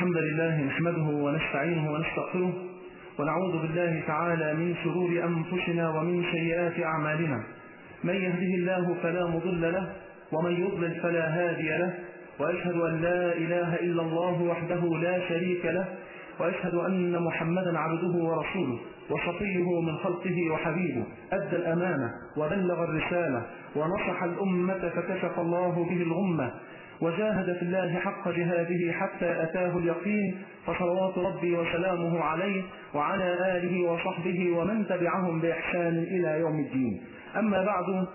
الحمد لله نحمده ونستعينه ونستغفره ونعوذ بالله تعالى من شرور أنفسنا ومن سيئات أعمالنا من يهده الله فلا مضل له ومن يضلل فلا هادي له وأشهد أن لا إله إلا الله وحده لا شريك له وأشهد أن محمدا عبده ورسوله وصفيه من خلقه وحبيبه أدى الأمانة وبلغ الرسالة ونصح الأمة فكشف الله به الغمة وجاهد في الله حق جهاده حتى أتاه اليقين فصلوات ربي وسلامه عليه وعلى آله وصحبه ومن تبعهم بإحسان إلى يوم الدين أما بعد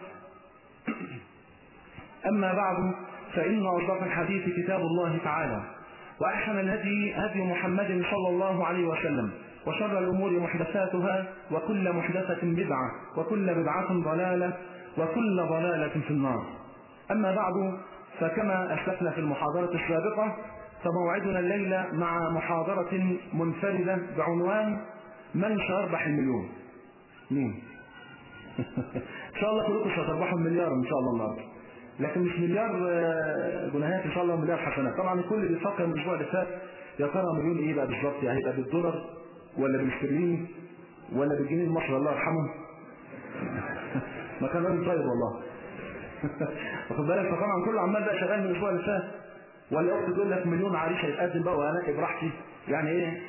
أما بعد فإن أصدق الحديث كتاب الله تعالى وأحسن الهدي هدي محمد صلى الله عليه وسلم وشر الأمور محدثاتها وكل محدثة بدعة وكل بدعة ضلالة وكل ضلالة في النار أما بعد فكما أسلفنا في المحاضرة السابقة فموعدنا الليلة مع محاضرة منفردة بعنوان من سيربح المليون مين إن شاء الله كلكم ستربحوا المليار إن شاء الله النهارده لكن مش مليار جنيهات ان شاء الله مليار حسنات طبعا الكل بيفكر من الاسبوع اللي فات يا ترى مليون ايه بقى بالظبط يعني هيبقى بالدولار ولا بالاسترليني ولا بالجنيه المصري الله يرحمه ما كان راجل طيب والله واخد بالك فطبعا كله عمال بقى شغال من الاسبوع اللي فات ولا اخت تقول لك مليون عريس هيتقدم بقى وانقي براحتي يعني ايه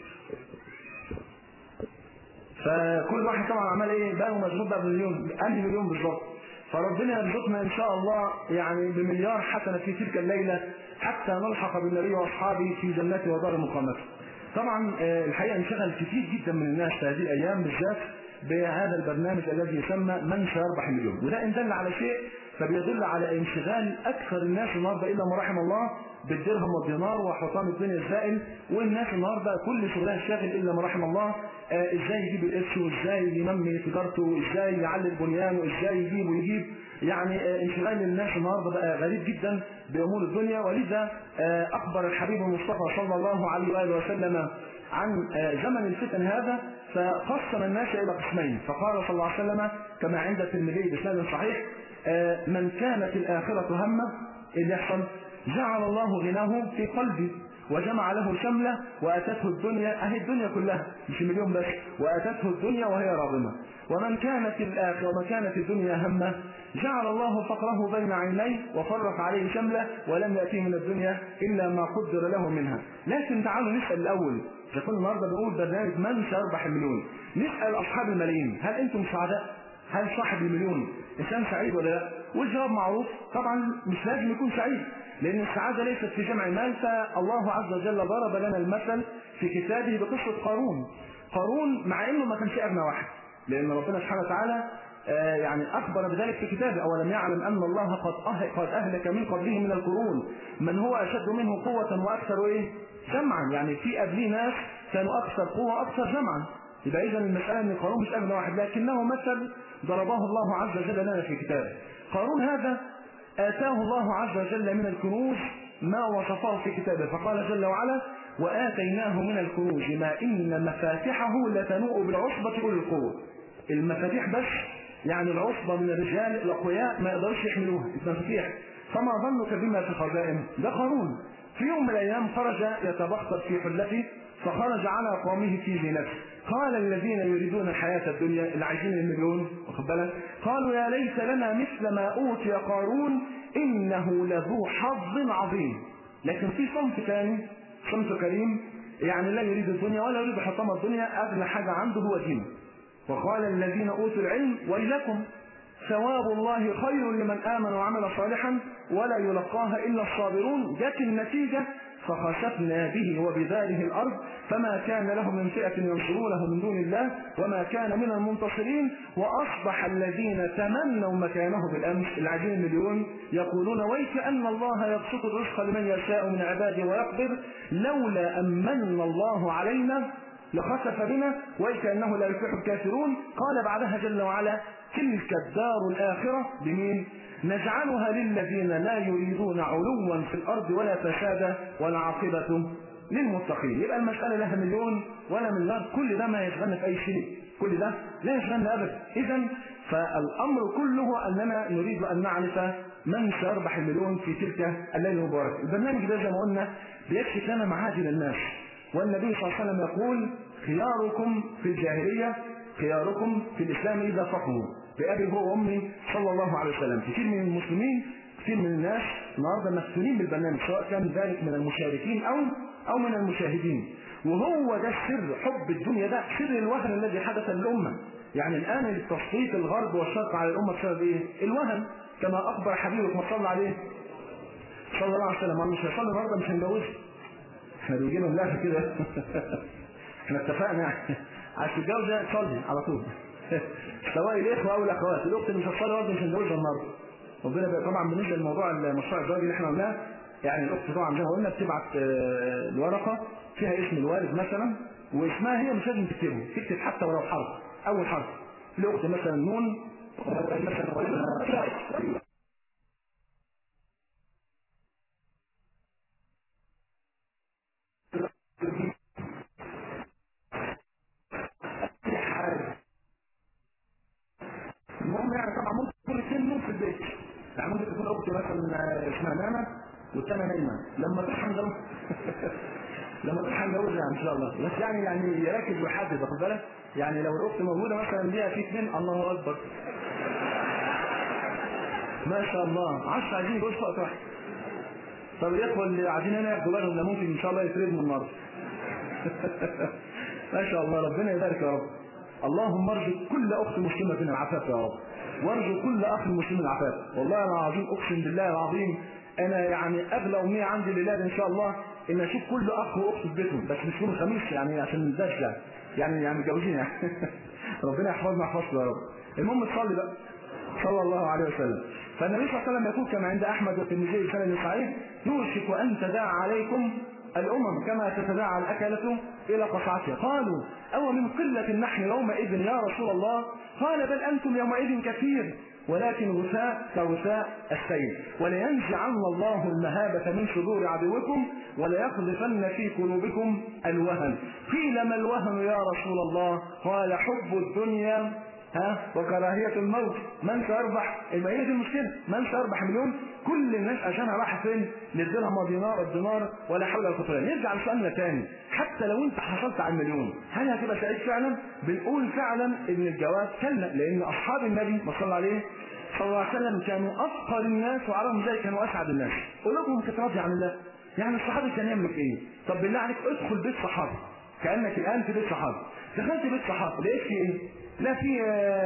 فكل واحد طبعا عمال ايه بقى مشغول بقى بمليون انهي مليون بالظبط فربنا يرزقنا ان شاء الله يعني بمليار حسنه في تلك الليله حتى نلحق بالنبي واصحابه في جنته ودار مقامته. طبعا الحقيقه انشغل كثير جدا من الناس في هذه الايام بالذات بهذا البرنامج الذي يسمى من سيربح المليون وده ان دل على شيء فبيدل على انشغال اكثر الناس النهارده الا ما رحم الله بالدرهم والدينار وحطام الدنيا الزائل والناس النهارده كل شغلها شاغل الا ما رحم الله آه ازاي يجيب القرش وازاي ينمي تجارته وازاي يعلي البنيان وازاي يجيب ويجيب يعني آه انشغال الناس النهارده بقى غريب جدا بامور الدنيا ولذا آه اخبر الحبيب المصطفى صلى الله عليه واله وسلم عن زمن الفتن هذا فقسم الناس الى قسمين فقال صلى الله عليه وسلم كما عند الترمذي بسند صحيح من كانت الاخره همه اللي يحصل جعل الله غناه في قلبه وجمع له شمله واتته الدنيا اهي الدنيا كلها مش مليون بس واتته الدنيا وهي راغمه ومن كانت الاخره ومن كانت الدنيا همه جعل الله فقره بين عينيه وفرق عليه شمله ولم ياتيه من الدنيا الا ما قدر له منها لكن تعالوا نسال الاول يكون النهارده بنقول برنامج من سيربح المليون نسال اصحاب الملايين هل انتم سعداء هل صاحب المليون انسان سعيد ولا لا والجواب معروف طبعا مش لازم يكون سعيد لان السعاده ليست في جمع المال فالله عز وجل ضرب لنا المثل في كتابه بقصه قارون قارون مع انه ما كانش اغنى واحد لان ربنا سبحانه وتعالى آه يعني اخبر بذلك في كتابه اولم يعلم ان الله قد قد اهلك من قبله من القرون من هو اشد منه قوه واكثر ايه جمعا يعني في قبليه ناس كانوا اكثر قوه واكثر جمعا يبقى اذا المساله ان قارون مش اغنى واحد لكنه مثل ضربه الله عز وجل لنا في كتابه قارون هذا اتاه الله عز وجل من الكنوز ما وصفه في كتابه فقال جل وعلا واتيناه من الكنوز ما ان مفاتحه لتنوء بالعصبه اولي القوه المفاتيح بس يعني العصبه من الرجال الاقوياء ما يقدروش يحملوها المفاتيح فما ظنك بما في خزائن ده قارون في يوم من الايام خرج يتبختر في حلته فخرج على قومه في زينته قال الذين يريدون الحياة الدنيا اللي عايزين المليون واخد بالك قالوا يا ليت لنا مثل ما أوتي قارون إنه لذو حظ عظيم لكن في صنف ثاني صنف كريم يعني لا يريد الدنيا ولا يريد حطام الدنيا أغلى حاجة عنده هو دينه وقال الذين أوتوا العلم ويلكم ثواب الله خير لمن آمن وعمل صالحا ولا يلقاها إلا الصابرون جت النتيجة فخسفنا به وبذاره الأرض فما كان له من فئة ينصرونه من دون الله وما كان من المنتصرين وأصبح الذين تمنوا مكانه بالأمس العجين المليون يقولون ويك أن الله يبسط الرزق لمن يشاء من عباده ويقدر لولا أمن الله علينا لخسف بنا وكأنه لا يفلح الكافرون قال بعدها جل وعلا تلك الدار الآخرة بمين نجعلها للذين لا يريدون علوا في الأرض ولا فسادا والعاقبة للمتقين يبقى المسألة لها مليون ولا مليار كل ده ما يشغلنا في أي شيء كل ده لا يشغلنا أبدا إذا فالأمر كله أننا نريد أن نعرف من سيربح المليون في تلك الليله المباركه البرنامج ده زي ما قلنا بيكشف لنا معادن الناس والنبي صلى الله عليه وسلم يقول خياركم في الجاهليه خياركم في الاسلام اذا فقهوا بابي هو وامي صلى الله عليه وسلم كثير من المسلمين كثير من الناس النهارده مفتونين بالبرنامج سواء كان ذلك من المشاركين او او من المشاهدين وهو ده السر حب الدنيا ده سر الوهن الذي حدث للامه يعني الان التسليط الغرب والشرق على الامه بسبب ايه؟ الوهن كما اخبر حبيبك ما صلى عليه صلى الله عليه وسلم مش هيصلي النهارده مش هنجوزه احنا بيجي لهم لافه كده احنا اتفقنا يعني عايز تتجوز تصلي على طول سواء الاخوه او الاخوات الاخت اللي مش هتصلي برضه مش هنجوزها النهارده ربنا بقى طبعا بالنسبه لموضوع المشروع الزواج اللي احنا قلناه يعني الاخت طبعا زي ما قلنا بتبعت الورقه فيها اسم الوالد مثلا واسمها هي مش لازم تكتبه تكتب حتى ولو حرف اول حرف الاخت مثلا نون مثلا المهم يعني طبعا ممكن كل اثنين نوم في البيت يعني ممكن تكون اختي مثلا اسمها نانا والثانيه نايمه لما تصحى نجوز لما تصحى نجوزها ان شاء الله بس يعني يعني يركز ويحدد واخد بالك يعني لو الاخت موجوده مثلا ليها في اثنين الله اكبر ما شاء الله 10 عايزين يجوزوا في وقت واحد طب الاخوه اللي قاعدين هنا ياخدوا بالهم ده ممكن ان شاء الله يتردوا النهارده ما شاء الله ربنا يبارك يا رب اللهم ارزق كل اخت مسلمه العفاف يا رب وارزق كل اخ مسلم العفاف والله انا العظيم اقسم بالله العظيم انا يعني اغلى امنيه عندي لله ان شاء الله ان اشوف كل اخ واخت في بيتهم بس مش يوم الخميس يعني عشان ما نبداش يعني يعني يعني متجوزين يعني ربنا يحفظنا يحفظكم يا رب المهم تصلي بقى صلى الله عليه وسلم فالنبي صلى الله عليه وسلم يقول كما عند احمد والترمذي بسند صحيح يوشك ان تداعى عليكم الأمم كما تتداعى الأكلة إلى قصعتها قالوا أو من قلة نحن يومئذ يا رسول الله قال بل أنتم يومئذ كثير ولكن غثاء كغثاء السيل ولينزعن الله المهابة من صدور عدوكم وليقذفن في قلوبكم الوهن قيل ما الوهن يا رسول الله قال حب الدنيا ها وكراهية الموت من سيربح يبقى هي دي المشكلة من سيربح مليون كل الناس عشانها رايحة فين للدرهم ودينار الدينار ولا حول ولا قوة الا بالله نرجع لسؤالنا تاني حتى لو انت حصلت على المليون هل هتبقى سعيد فعلا بنقول فعلا ان الجواز كلا لان اصحاب النبي ما صلى عليه صلى الله عليه وسلم كانوا افقر الناس وعلى ذلك كانوا اسعد الناس قلوبهم كانت راضيه عن الله يعني الصحابي كان يملك ايه طب بالله عليك ادخل بيت صحابي كانك الان في بيت صحابي دخلت بيت صحابي لقيت في ايه لا في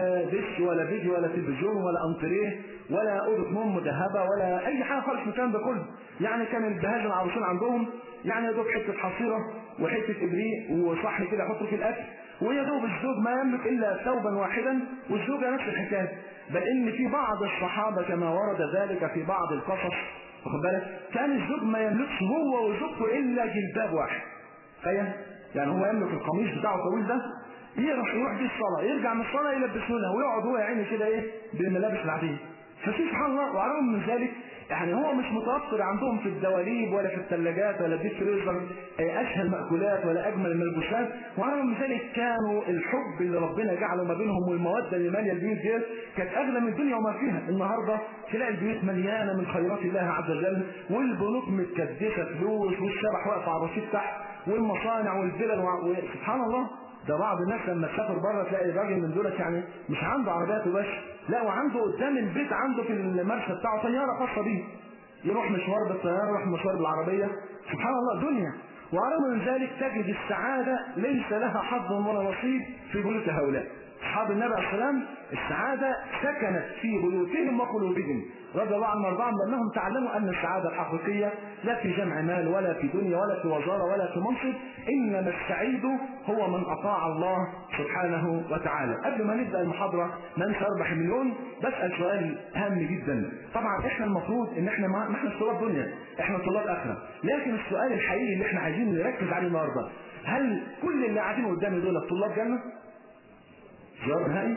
دش ولا فيديو ولا تلفزيون ولا انتريه ولا اوضه نوم مذهبه ولا اي حاجه خالص من الكلام ده كله يعني كان البهاج العروسين عندهم يعني يا دوب حته حصيره وحته ابريق وصحن كده يحطوا فيه الاكل ويا دوب الزوج ما يملك الا ثوبا واحدا والزوجه نفس الحكايه بل ان في بعض الصحابه كما ورد ذلك في بعض القصص واخد بالك كان الزوج ما يملكش هو وزوجته الا جلباب واحد تخيل يعني هو يملك القميص بتاعه الطويل ده يروح يروح بيه الصلاة يرجع من الصلاة يلبسه لها ويقعد هو يا عيني كده ايه بالملابس العادية فسبحان الله وعلى الرغم من ذلك يعني هو مش متوفر عندهم في الدواليب ولا في الثلاجات ولا في فريزر اشهى المأكولات ولا اجمل الملبوسات وعلى الرغم من ذلك كانوا الحب اللي ربنا جعله ما بينهم والموده اللي ماليه البيوت ديت كانت اغلى من الدنيا وما فيها النهارده تلاقي البيوت مليانه من خيرات الله عز وجل والبنوك متكدسه فلوس والشبح واقف على الرصيف تحت والمصانع والفلل سبحان الله ده بعض الناس لما تسافر بره تلاقي راجل من دولت يعني مش عنده عربياته بس لا وعنده قدام البيت عنده في المرسى بتاعه طياره خاصه بيه يروح مشوار بالطياره يروح مشوار بالعربيه سبحان الله دنيا ورغم من ذلك تجد السعاده ليس لها حظ ولا نصيب في بيوت هؤلاء اصحاب النبي عليه السلام السعاده سكنت في بيوتهم وقلوبهم رضي الله عنهم وارضاهم لانهم تعلموا ان السعاده الحقيقيه لا في جمع مال ولا في دنيا ولا في وزاره ولا في منصب انما السعيد هو من اطاع الله سبحانه وتعالى قبل ما نبدا المحاضره من سيربح مليون بسال سؤال هام جدا طبعا احنا المفروض ان احنا ما احنا طلاب دنيا احنا طلاب اخره لكن السؤال الحقيقي اللي احنا عايزين نركز عليه النهارده هل كل اللي قاعدين قدامي دول طلاب جنه؟ جواب نهائي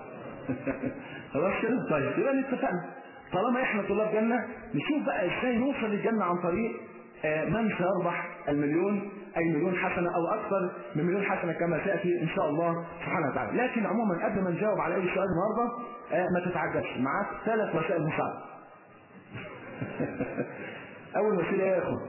خلاص كده طيب يبقى اتفقنا طالما احنا طلاب جنة نشوف بقى ازاي نوصل للجنة عن طريق من سيربح المليون اي مليون حسنة او اكثر من مليون حسنة كما سيأتي ان شاء الله سبحانه وتعالى لكن عموما قبل ما نجاوب على اي سؤال النهاردة ما تتعجبش معاك ثلاث وسائل مساعدة اول وسيله ايه يا اخوان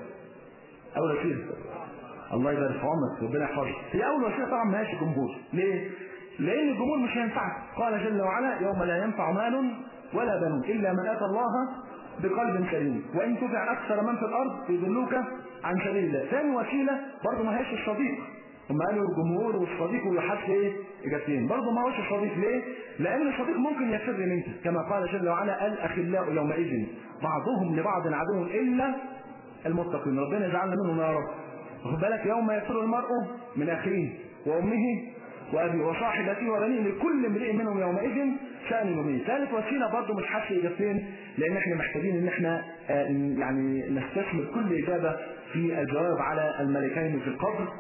اول وسيله الله يبارك في عمرك ربنا يحفظك هي اول وسيله طبعا ما هيش الجمهور ليه لان الجمهور مش هينفعك قال جل وعلا يوم لا ينفع مال ولا بنون الا من اتى الله بقلب سليم وان تطع اكثر من في الارض يضلوك عن سبيل الله ثاني وسيله برضه ما هيش الصديق هم قالوا الجمهور والصديق ويحس ايه اجابتين برضه ما هوش الصديق ليه لان الصديق ممكن يفر منك كما قال جل وعلا الاخلاء يومئذ بعضهم لبعض عدو الا المتقين ربنا يجعلنا منهم يا رب واخد بالك يوم يفر المرء من اخيه وامه وابي وصاحبته وبنيه لكل امرئ منهم يومئذ شان يغنيه ثالث وسيله برضه مش حاسس اجابتين لان احنا محتاجين ان احنا آه يعني نستثمر كل اجابه في الجواب على الملكين في القبر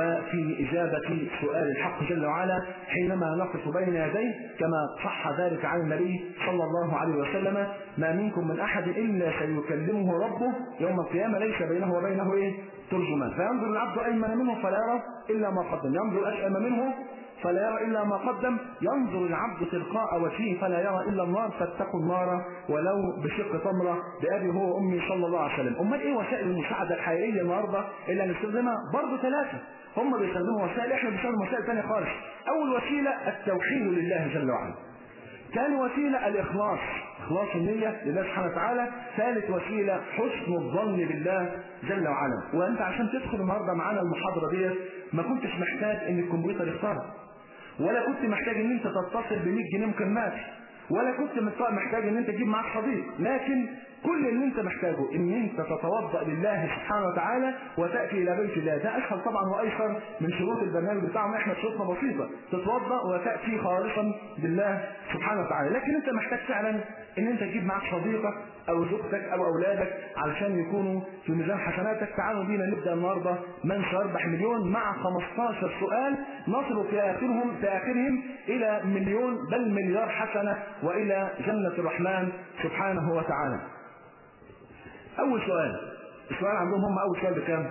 وفي إجابة سؤال الحق جل وعلا حينما نقف بين يديه كما صح ذلك عن النبي صلى الله عليه وسلم ما منكم من أحد إلا سيكلمه ربه يوم القيامة ليس بينه وبينه إيه ترجمان فينظر العبد أيمن منه فلا يرى إلا ما قدم ينظر أشأم منه فلا يرى إلا ما قدم ينظر العبد تلقاء وجهه فلا يرى إلا النار فاتقوا النار ولو بشق تمرة بأبي هو وأمي صلى الله عليه وسلم أمال إيه وسائل المساعدة الحقيقية النهاردة اللي هنستخدمها برضه ثلاثة هم بيستخدموا وسائل احنا بنستخدم وسائل ثانية خالص أول وسيلة التوحيد لله جل وعلا ثاني وسيلة الإخلاص إخلاص النية لله سبحانه وتعالى ثالث وسيلة حسن الظن بالله جل وعلا وأنت عشان تدخل النهاردة معانا المحاضرة ديت ما كنتش محتاج إن الكمبيوتر يختارك ولا كنت محتاج ان انت تتصل ب 100 جنيه مكالمات ولا كنت محتاج ان انت تجيب معاك صديق لكن كل اللي انت محتاجه ان انت تتوضا لله سبحانه وتعالى وتاتي الى بيت الله ده اسهل طبعا وايسر من شروط البرنامج بتاعنا احنا شروطنا بسيطه تتوضا وتاتي خالصا لله سبحانه وتعالى لكن انت محتاج فعلا ان انت تجيب معاك صديقك او زوجتك او اولادك علشان يكونوا في ميزان حسناتك تعالوا بينا نبدا النهارده من سيربح مليون مع 15 سؤال نصل في اخرهم في اخرهم الى مليون بل مليار حسنه والى جنه الرحمن سبحانه وتعالى اول سؤال السؤال عندهم هم اول سؤال بكام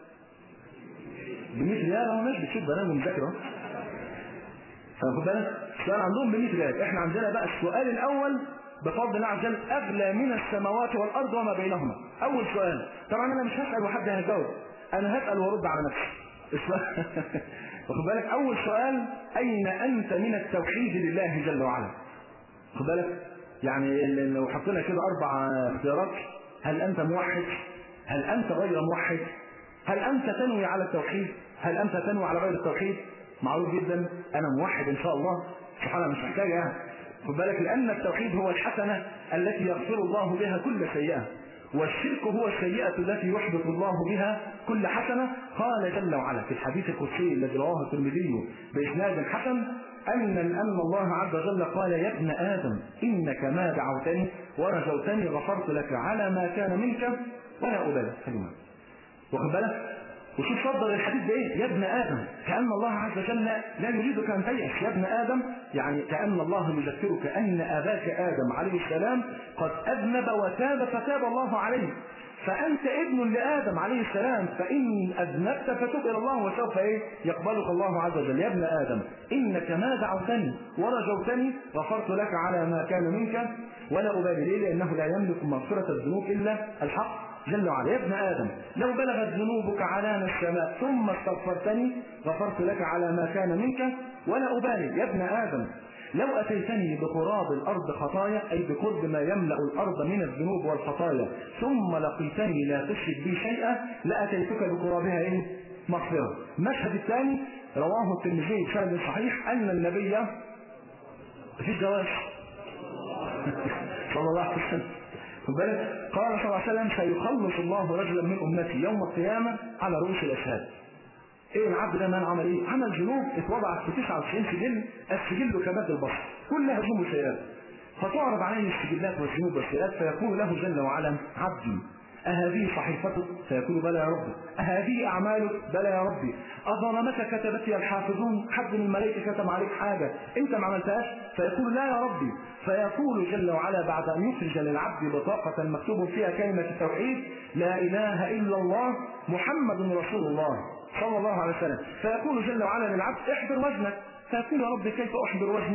ب 100 ريال اهو ناس بتشوف برامج مذاكره فاخد بالك السؤال عندهم ب 100 ريال احنا عندنا بقى السؤال الاول بفضل الله عز وجل اغلى من السماوات والارض وما بينهما اول سؤال طبعا انا مش هسال وحد هيجاوب انا هسال وارد على نفسي السؤال واخد بالك اول سؤال اين انت من التوحيد لله جل وعلا واخد بالك يعني لو حطينا كده اربع اختيارات هل أنت موحد هل أنت غير موحد هل أنت تنوي على التوحيد هل أنت تنوي على غير التوحيد معروف جدا أنا موحد إن شاء الله سبحانه مش محتاج يعني خد بالك لأن التوحيد هو الحسنة التي يغفر الله بها كل سيئة والشرك هو السيئة التي يحبط الله بها كل حسنة قال جل وعلا في الحديث القدسي الذي رواه الترمذي بإسناد حسن أن أن الله عز وجل قال يا ابن آدم إنك ما دعوتني ورجوتني غفرت لك على ما كان منك ولا أبالي كلمة واخد بالك وشوف صدر الحديث ده ايه يا ابن ادم كان الله عز وجل لا يريدك ان تيأس يا ابن ادم يعني كان الله يذكرك ان اباك ادم عليه السلام قد اذنب وتاب فتاب الله عليه فأنت ابن لآدم عليه السلام فإن أذنبت فتب إلى الله وسوف إيه يقبلك الله عز وجل يا ابن آدم إنك ما دعوتني ورجوتني غفرت لك على ما كان منك ولا أبالي ليه لأنه لا يملك مغفرة الذنوب إلا الحق جل وعلا يا ابن آدم لو بلغت ذنوبك علام السماء ثم استغفرتني غفرت لك على ما كان منك ولا أبالي يا ابن آدم لو أتيتني بقراب الأرض خطايا أي بقرب ما يملأ الأرض من الذنوب والخطايا ثم لقيتني لا تشرك بي شيئا لأتيتك بقرابها إيه؟ مغفرة المشهد الثاني رواه الترمذي بسند صحيح أن النبي في الجواز صلى الله عليه وسلم بالك قال صلى الله عليه وسلم سيخلص الله رجلا من امتي يوم القيامه على رؤوس الاشهاد ايه العبد ده من عمل ايه؟ عمل ذنوب اتوضعت في 99 سجل السجل كمد البصر كلها ذنوب وسيئات فتعرض عليه السجلات والذنوب والسيئات فيقول له جل وعلا عبدي أهذه صحيفتك؟ فيقول بلى يا ربي أهذه أعمالك؟ بلى يا ربي أظلمك كتبتي الحافظون حد من الملائكة كتب عليك حاجة أنت ما عملتهاش؟ فيقول لا يا ربي فيقول جل وعلا بعد أن يخرج للعبد بطاقة مكتوب فيها كلمة التوحيد لا إله إلا الله محمد رسول الله صلى الله عليه وسلم فيقول جل وعلا للعبد احضر وزنك فيقول يا رب كيف احضر وزني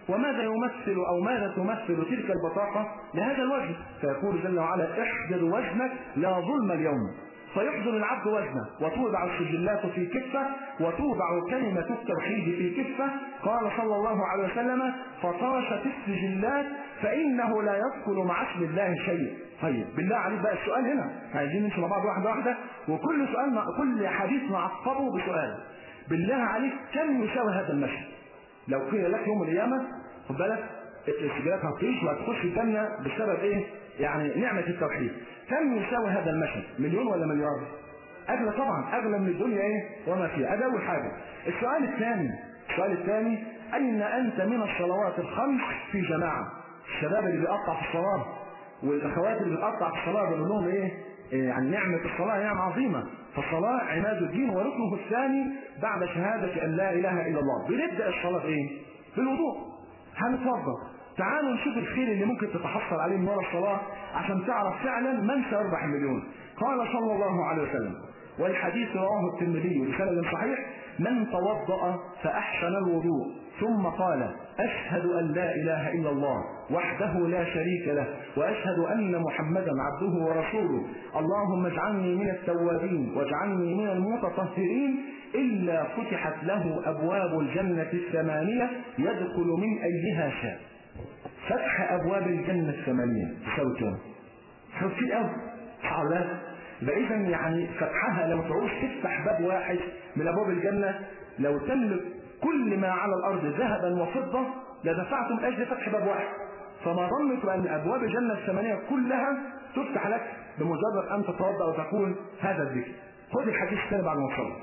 وماذا يمثل أو ماذا تمثل تلك البطاقة لهذا الوزن فيقول جل وعلا احضر وزنك لا ظلم اليوم فيحضر العبد وزنه وتوضع السجلات في كفة وتوضع كلمة التوحيد في كفة قال صلى الله عليه وسلم فطاشت السجلات فإنه لا يدخل مع اسم الله شيء طيب بالله عليك بقى السؤال هنا عايزين نمشي مع بعض واحدة واحدة وكل سؤال كل حديث نعقبه بسؤال بالله عليك كم يساوي هذا المشهد لو قيل لك يوم القيامة خد بالك السجلات هتطيش وهتخش الجنة بسبب ايه؟ يعني نعمة التوحيد كم يساوي هذا المشهد؟ مليون ولا مليار؟ أغلى طبعا أغلى من الدنيا إيه؟ وما فيها، هذا أول حاجة. السؤال الثاني السؤال الثاني أين أنت من الصلوات الخمس في جماعة؟ الشباب اللي بيقطع في الصلاة والأخوات اللي بتقطع في الصلاة بيقول لهم إيه؟ إيه يعني نعمة الصلاة نعمة عظيمة، فالصلاة عماد الدين وركنه الثاني بعد شهادة أن لا إله إلا الله، بنبدأ الصلاة إيه؟ بالوضوء. هنتوضأ تعالوا نشوف الخير اللي ممكن تتحصل عليه من ورا الصلاة عشان تعرف فعلا من سيربح المليون قال صلى الله عليه وسلم والحديث رواه الترمذي بسند صحيح من توضأ فأحسن الوضوء ثم قال أشهد أن لا إله إلا الله وحده لا شريك له وأشهد أن محمدا عبده ورسوله اللهم اجعلني من التوابين واجعلني من المتطهرين إلا فتحت له أبواب الجنة الثمانية يدخل من أيها شاء فتح ابواب الجنه الثمانيه تساوي كام؟ تساوي كتير قوي صعب فاذا يعني فتحها لو تعوز تفتح باب واحد من ابواب الجنه لو تملك كل ما على الارض ذهبا وفضه لدفعتم اجل فتح باب واحد فما ظنك بان ابواب الجنه الثمانيه كلها تفتح لك بمجرد ان تتوضا وتقول هذا الذكر خذ الحديث الثاني بعد ما تصلي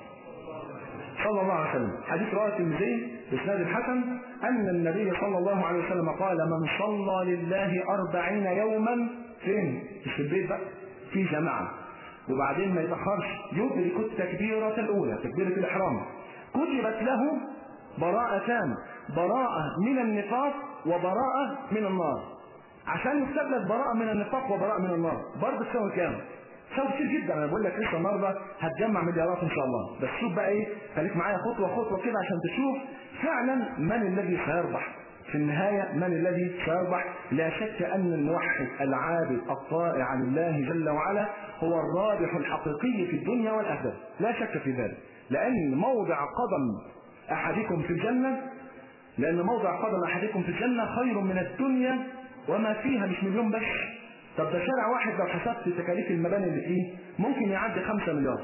صلى الله عليه وسلم حديث رواه الترمذي بإسناد الحسن أن النبي صلى الله عليه وسلم قال من صلى لله أربعين يوما فين؟ في البيت بقى في جماعة وبعدين ما يتأخرش يدرك التكبيرة الأولى تكبيرة الإحرام كتبت له براءتان براءة من النفاق وبراءة من النار عشان يكتب لك براءة من النفاق وبراءة من النار برضه تساوي كام؟ تساوي كتير جدا انا بقول لك لسه النهارده هتجمع مليارات ان شاء الله بس شوف بقى ايه خليك معايا خطوه خطوه كده عشان تشوف فعلا من الذي سيربح في النهاية من الذي سيربح لا شك أن الموحد العابد الطائع لله جل وعلا هو الرابح الحقيقي في الدنيا والآخرة لا شك في ذلك لأن موضع قدم أحدكم في الجنة لأن موضع قدم أحدكم في الجنة خير من الدنيا وما فيها مش مليون بس طب ده شارع واحد لو حسبت تكاليف المباني اللي فيه ممكن يعدي خمسة مليار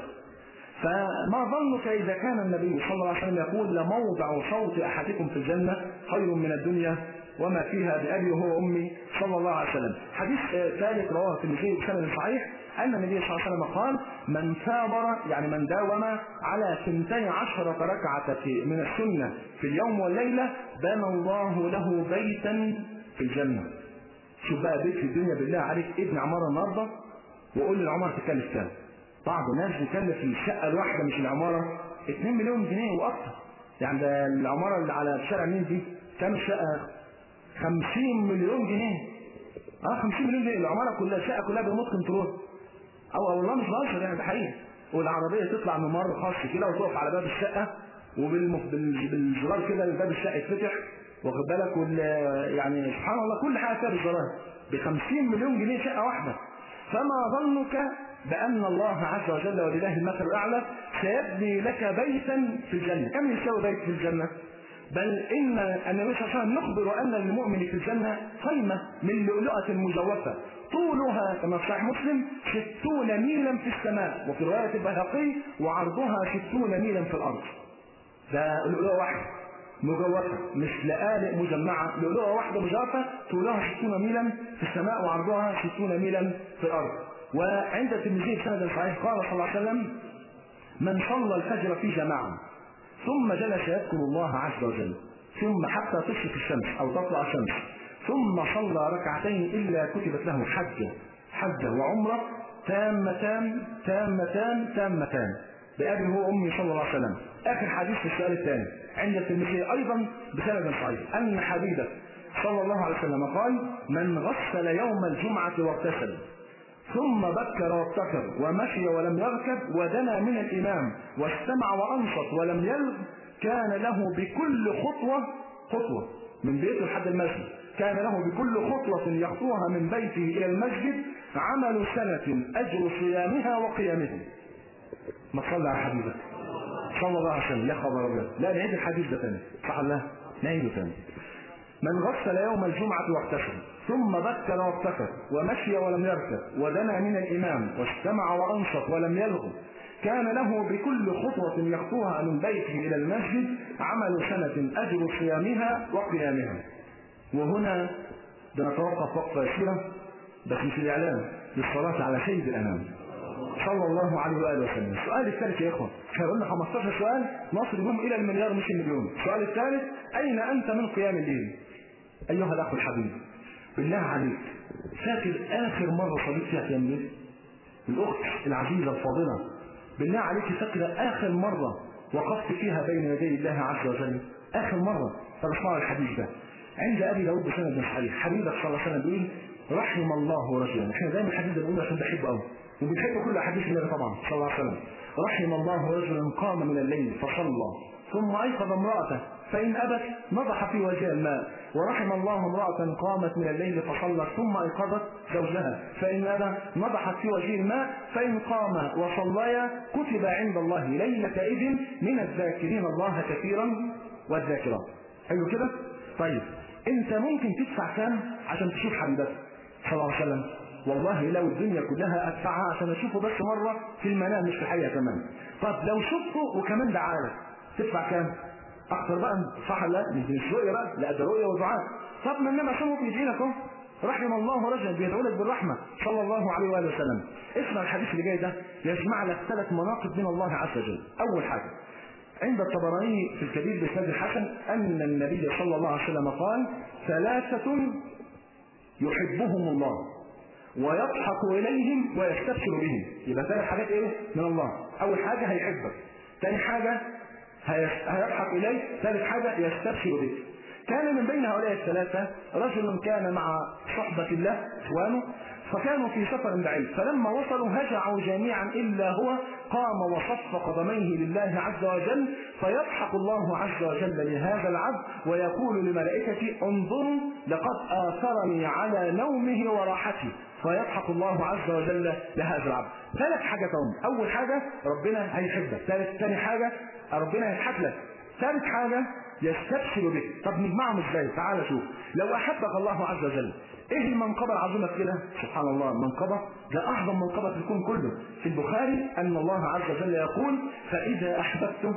فما ظنك إذا كان النبي صلى الله عليه وسلم يقول لموضع صوت أحدكم في الجنة خير من الدنيا وما فيها بأبي وهو أمي صلى الله عليه وسلم حديث ثالث رواه الترمذي بسند صحيح أن النبي صلى الله عليه وسلم قال من ثابر يعني من داوم على ثنتي عشرة ركعة من السنة في اليوم والليلة بنى الله له بيتا في الجنة شوف بقى بيت في الدنيا بالله عليك ابن عمارة النهارده وقول لي العمارة تكلف كام بعض الناس بيكلف الشقة الواحدة مش العمارة 2 مليون جنيه وأكثر يعني ده العمارة اللي على شارع مين دي كام الشقة 50 مليون جنيه اه 50 مليون جنيه العمارة كلها الشقة كلها بريموت كنترول او والله مش بهزر يعني ده حقيقي والعربية تطلع ممر خاص كده وتقف على باب الشقة وبالزرار كده باب الشقة يتفتح واخد بالك وال يعني سبحان الله كل حاجة فيها بالزرار ب 50 مليون جنيه شقة واحدة فما ظنك بأن الله عز وجل ولله المثل الأعلى سيبني لك بيتا في الجنة كم يساوي بيت في الجنة بل إن النبي صلى الله عليه وسلم نخبر أن للمؤمن في الجنة خيمة من لؤلؤة مجوفة طولها كما في صحيح مسلم ستون ميلا في السماء وفي رواية البيهقي وعرضها ستون ميلا في الأرض ده لؤلؤة واحدة مجوفة مش لآلئ مجمعة لؤلؤة واحدة مجوفة طولها ستون ميلا في السماء وعرضها ستون ميلا في الأرض وعند الترمذي بسند صحيح قال صلى الله عليه وسلم من صلى الفجر في جماعة ثم جلس يذكر الله عز وجل ثم حتى تشرق الشمس أو تطلع الشمس ثم صلى ركعتين إلا كتبت له حجة حجة وعمرة تامتان تامتان تامتان بأبي هو أمي صلى الله عليه وسلم آخر حديث في السؤال الثاني عند الترمذي أيضا بسند صحيح أن حبيبه صلى الله عليه وسلم قال من غسل يوم الجمعة واغتسل ثم بكر وابتكر ومشي ولم يركب ودنا من الإمام واستمع وأنصت ولم يلغ كان له بكل خطوة خطوة من بيته لحد المسجد كان له بكل خطوة يخطوها من بيته إلى المسجد عمل سنة أجر صيامها وقيامها ما تصلي على حبيبك صلى الله عليه وسلم يا خبر ابيض لا نعيد الحديث ده تاني صح الله نعيده تاني من غسل يوم الجمعة واغتسل ثم بكر وابتكر ومشي ولم يركب ودنا من الإمام واستمع وأنصت ولم يلغو كان له بكل خطوة يخطوها من بيته إلى المسجد عمل سنة أجر صيامها وقيامها وهنا بنتوقف وقفة يسيرة بس مش الإعلام للصلاة على سيد الأنام صلى الله عليه وآله وسلم السؤال الثالث يا إخوة احنا قلنا 15 سؤال نصل بهم إلى المليار مش المليون السؤال الثالث أين أنت من قيام الليل أيها الأخ الحبيب بالله عليك فاكر آخر مرة صليت فيها قيام الليل الأخت العزيزة الفاضلة بالله عليك فاكرة آخر مرة وقفت فيها بين يدي الله عز وجل آخر مرة طب اسمعوا الحديث ده عند أبي داود بسند بن صحيح حبيبك صلى الله عليه وسلم بيقول رحم الله رجلا احنا دايما الحديث ده بنقوله عشان بحبه قوي وبنحب كل احاديث النبي طبعا صلى الله عليه وسلم رحم الله رجلا قام من الليل فصلى ثم ايقظ امراته فان ابت نضح في وجهها الماء ورحم الله امراه قامت من الليل فصلت ثم ايقظت زوجها فان ابى نضحت في وجه الماء فان قام وصليا كتب عند الله ليله اذن من الذاكرين الله كثيرا والذاكرات حلو كده طيب انت ممكن تدفع كام عشان تشوف حبيبك صلى الله عليه وسلم والله لو الدنيا كلها ادفعها عشان اشوفه بس مره في المنام مش في الحقيقه كمان طب لو شفته وكمان دعالك تدفع كام اكتر بقى صح لا مش رؤيه بقى لا ده رؤيه ودعاء طب ما انما عشان بيجي لك اهو رحم الله رجلا بيدعو لك بالرحمه صلى الله عليه واله وسلم اسمع الحديث اللي جاي ده يجمع لك ثلاث مناقب من الله عز وجل اول حاجه عند الطبراني في الكبير بسند الحسن ان النبي صلى الله عليه وسلم قال ثلاثه يحبهم الله ويضحك اليهم ويستبشر بهم يبقى ثلاث حاجات ايه من الله اول حاجه هيحبك ثاني حاجه هيضحك اليك ثالث حاجه يستبشر بك كان من بين هؤلاء الثلاثه رجل كان مع صحبه الله اخوانه فكانوا في سفر بعيد فلما وصلوا هجعوا جميعا الا هو قام وصف قدميه لله عز وجل فيضحك الله عز وجل لهذا العبد ويقول لملائكته انظروا لقد اثرني على نومه وراحته فيضحك الله عز وجل لهذا العبد ثلاث حاجات هم اول حاجه ربنا هيحبك ثالث ثاني حاجه ربنا يضحك لك ثالث حاجه يستبشر بك طب نجمعهم ازاي تعال شوف لو احبك الله عز وجل ايه المنقبه العظيمه في كده سبحان الله المنقبه ده اعظم منقبه في الكون كله في البخاري ان الله عز وجل يقول فاذا احببته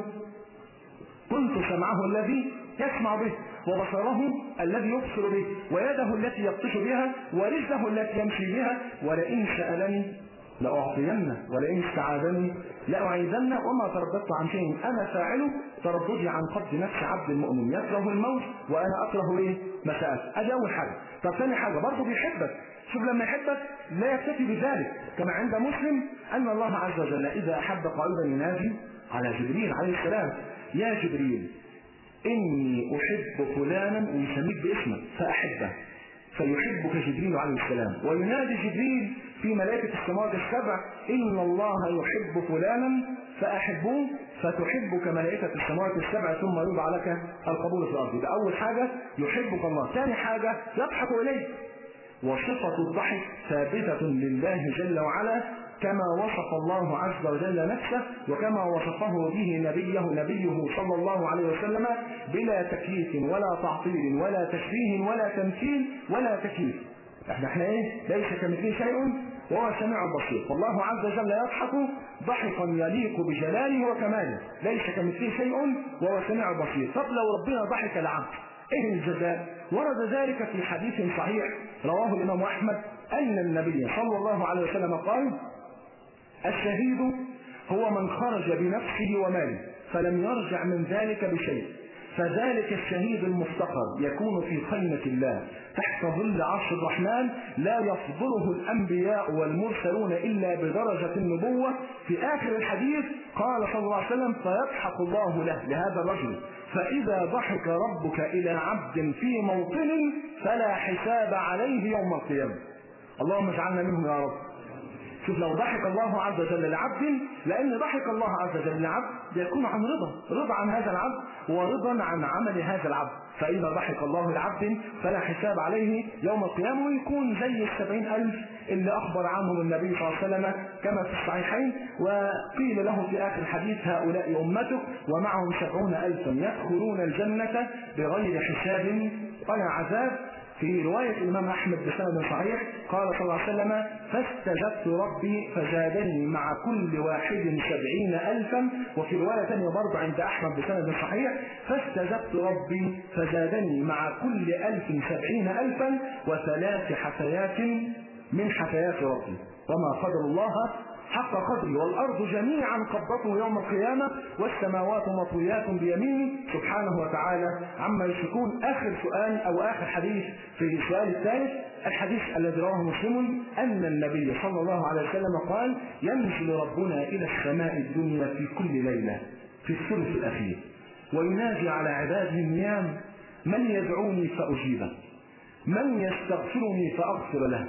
كنت سمعه الذي يسمع به وبصره الذي يبصر به ويده التي يبطش بها ورجله التي يمشي بها ولئن سألني لأعطينه ولئن استعاذني لأعيذنه وما ترددت عن شيء أنا فاعله ترددي عن قبض نفس عبد المؤمن يكره الموت وأنا أكره إيه مساءته أدي أول حاجة طب ثاني حاجة برضه بيحبك شوف لما يحبك لا يكتفي بذلك كما عند مسلم أن الله عز وجل إذا أحب قائدا ينادي على جبريل عليه السلام يا جبريل إني أحب فلانا ويسميك باسمك فأحبه فيحبك جبريل عليه السلام وينادي جبريل في ملائكة السماوات السبع إن الله يحب فلانا فأحبوه فتحبك ملائكة السماوات السبع ثم يوضع لك القبول في الأرض يبقى أول حاجة يحبك الله ثاني حاجة يضحك إليك وصفة الضحك ثابتة لله جل وعلا كما وصف الله عز وجل نفسه وكما وصفه به نبيه نبيه صلى الله عليه وسلم بلا تكييف ولا تعطيل ولا تشبيه ولا تمثيل ولا تكييف احنا احنا ايه ليس كمثله شيء وهو السميع البصير والله عز وجل يضحك ضحكا يليق بجلاله وكماله ليس كمثله شيء وهو السميع البصير طب لو ربنا ضحك العبد ايه الجزاء ورد ذلك في حديث صحيح رواه الامام احمد ان النبي صلى الله عليه وسلم قال الشهيد هو من خرج بنفسه وماله فلم يرجع من ذلك بشيء فذلك الشهيد المفتقر يكون في خيمة الله تحت ظل عرش الرحمن لا يفضله الأنبياء والمرسلون إلا بدرجة النبوة في آخر الحديث قال صلى الله عليه وسلم فيضحك الله له لهذا الرجل فإذا ضحك ربك إلى عبد في موطن فلا حساب عليه يوم القيامة اللهم اجعلنا منهم يا رب شوف لو ضحك الله عز وجل لعبد لأن ضحك الله عز وجل لعبد يكون عن رضا رضا عن هذا العبد ورضا عن عمل هذا العبد فإذا ضحك الله لعبد فلا حساب عليه يوم القيامة ويكون زي السبعين ألف اللي أخبر عنهم النبي صلى الله عليه وسلم كما في الصحيحين وقيل له في آخر الحديث هؤلاء أمتك ومعهم سبعون ألفا يدخلون الجنة بغير حساب ولا عذاب في رواية الإمام أحمد بسند صحيح قال صلى الله عليه وسلم فاستجبت ربي فزادني مع كل واحد سبعين ألفا وفي رواية ثانية برضه عند أحمد بسند صحيح فاستجبت ربي فزادني مع كل ألف سبعين ألفا وثلاث حثيات من حثيات ربي وما قدر الله حق قدره والأرض جميعا قبضته يوم القيامة والسماوات مطويات بيمينه سبحانه وتعالى عما يشركون آخر سؤال أو آخر حديث في السؤال الثالث الحديث الذي رواه مسلم أن النبي صلى الله عليه وسلم قال ينزل ربنا إلى السماء الدنيا في كل ليلة في الثلث الأخير وينادي على عباده النيام من يدعوني فأجيبه من يستغفرني فأغفر له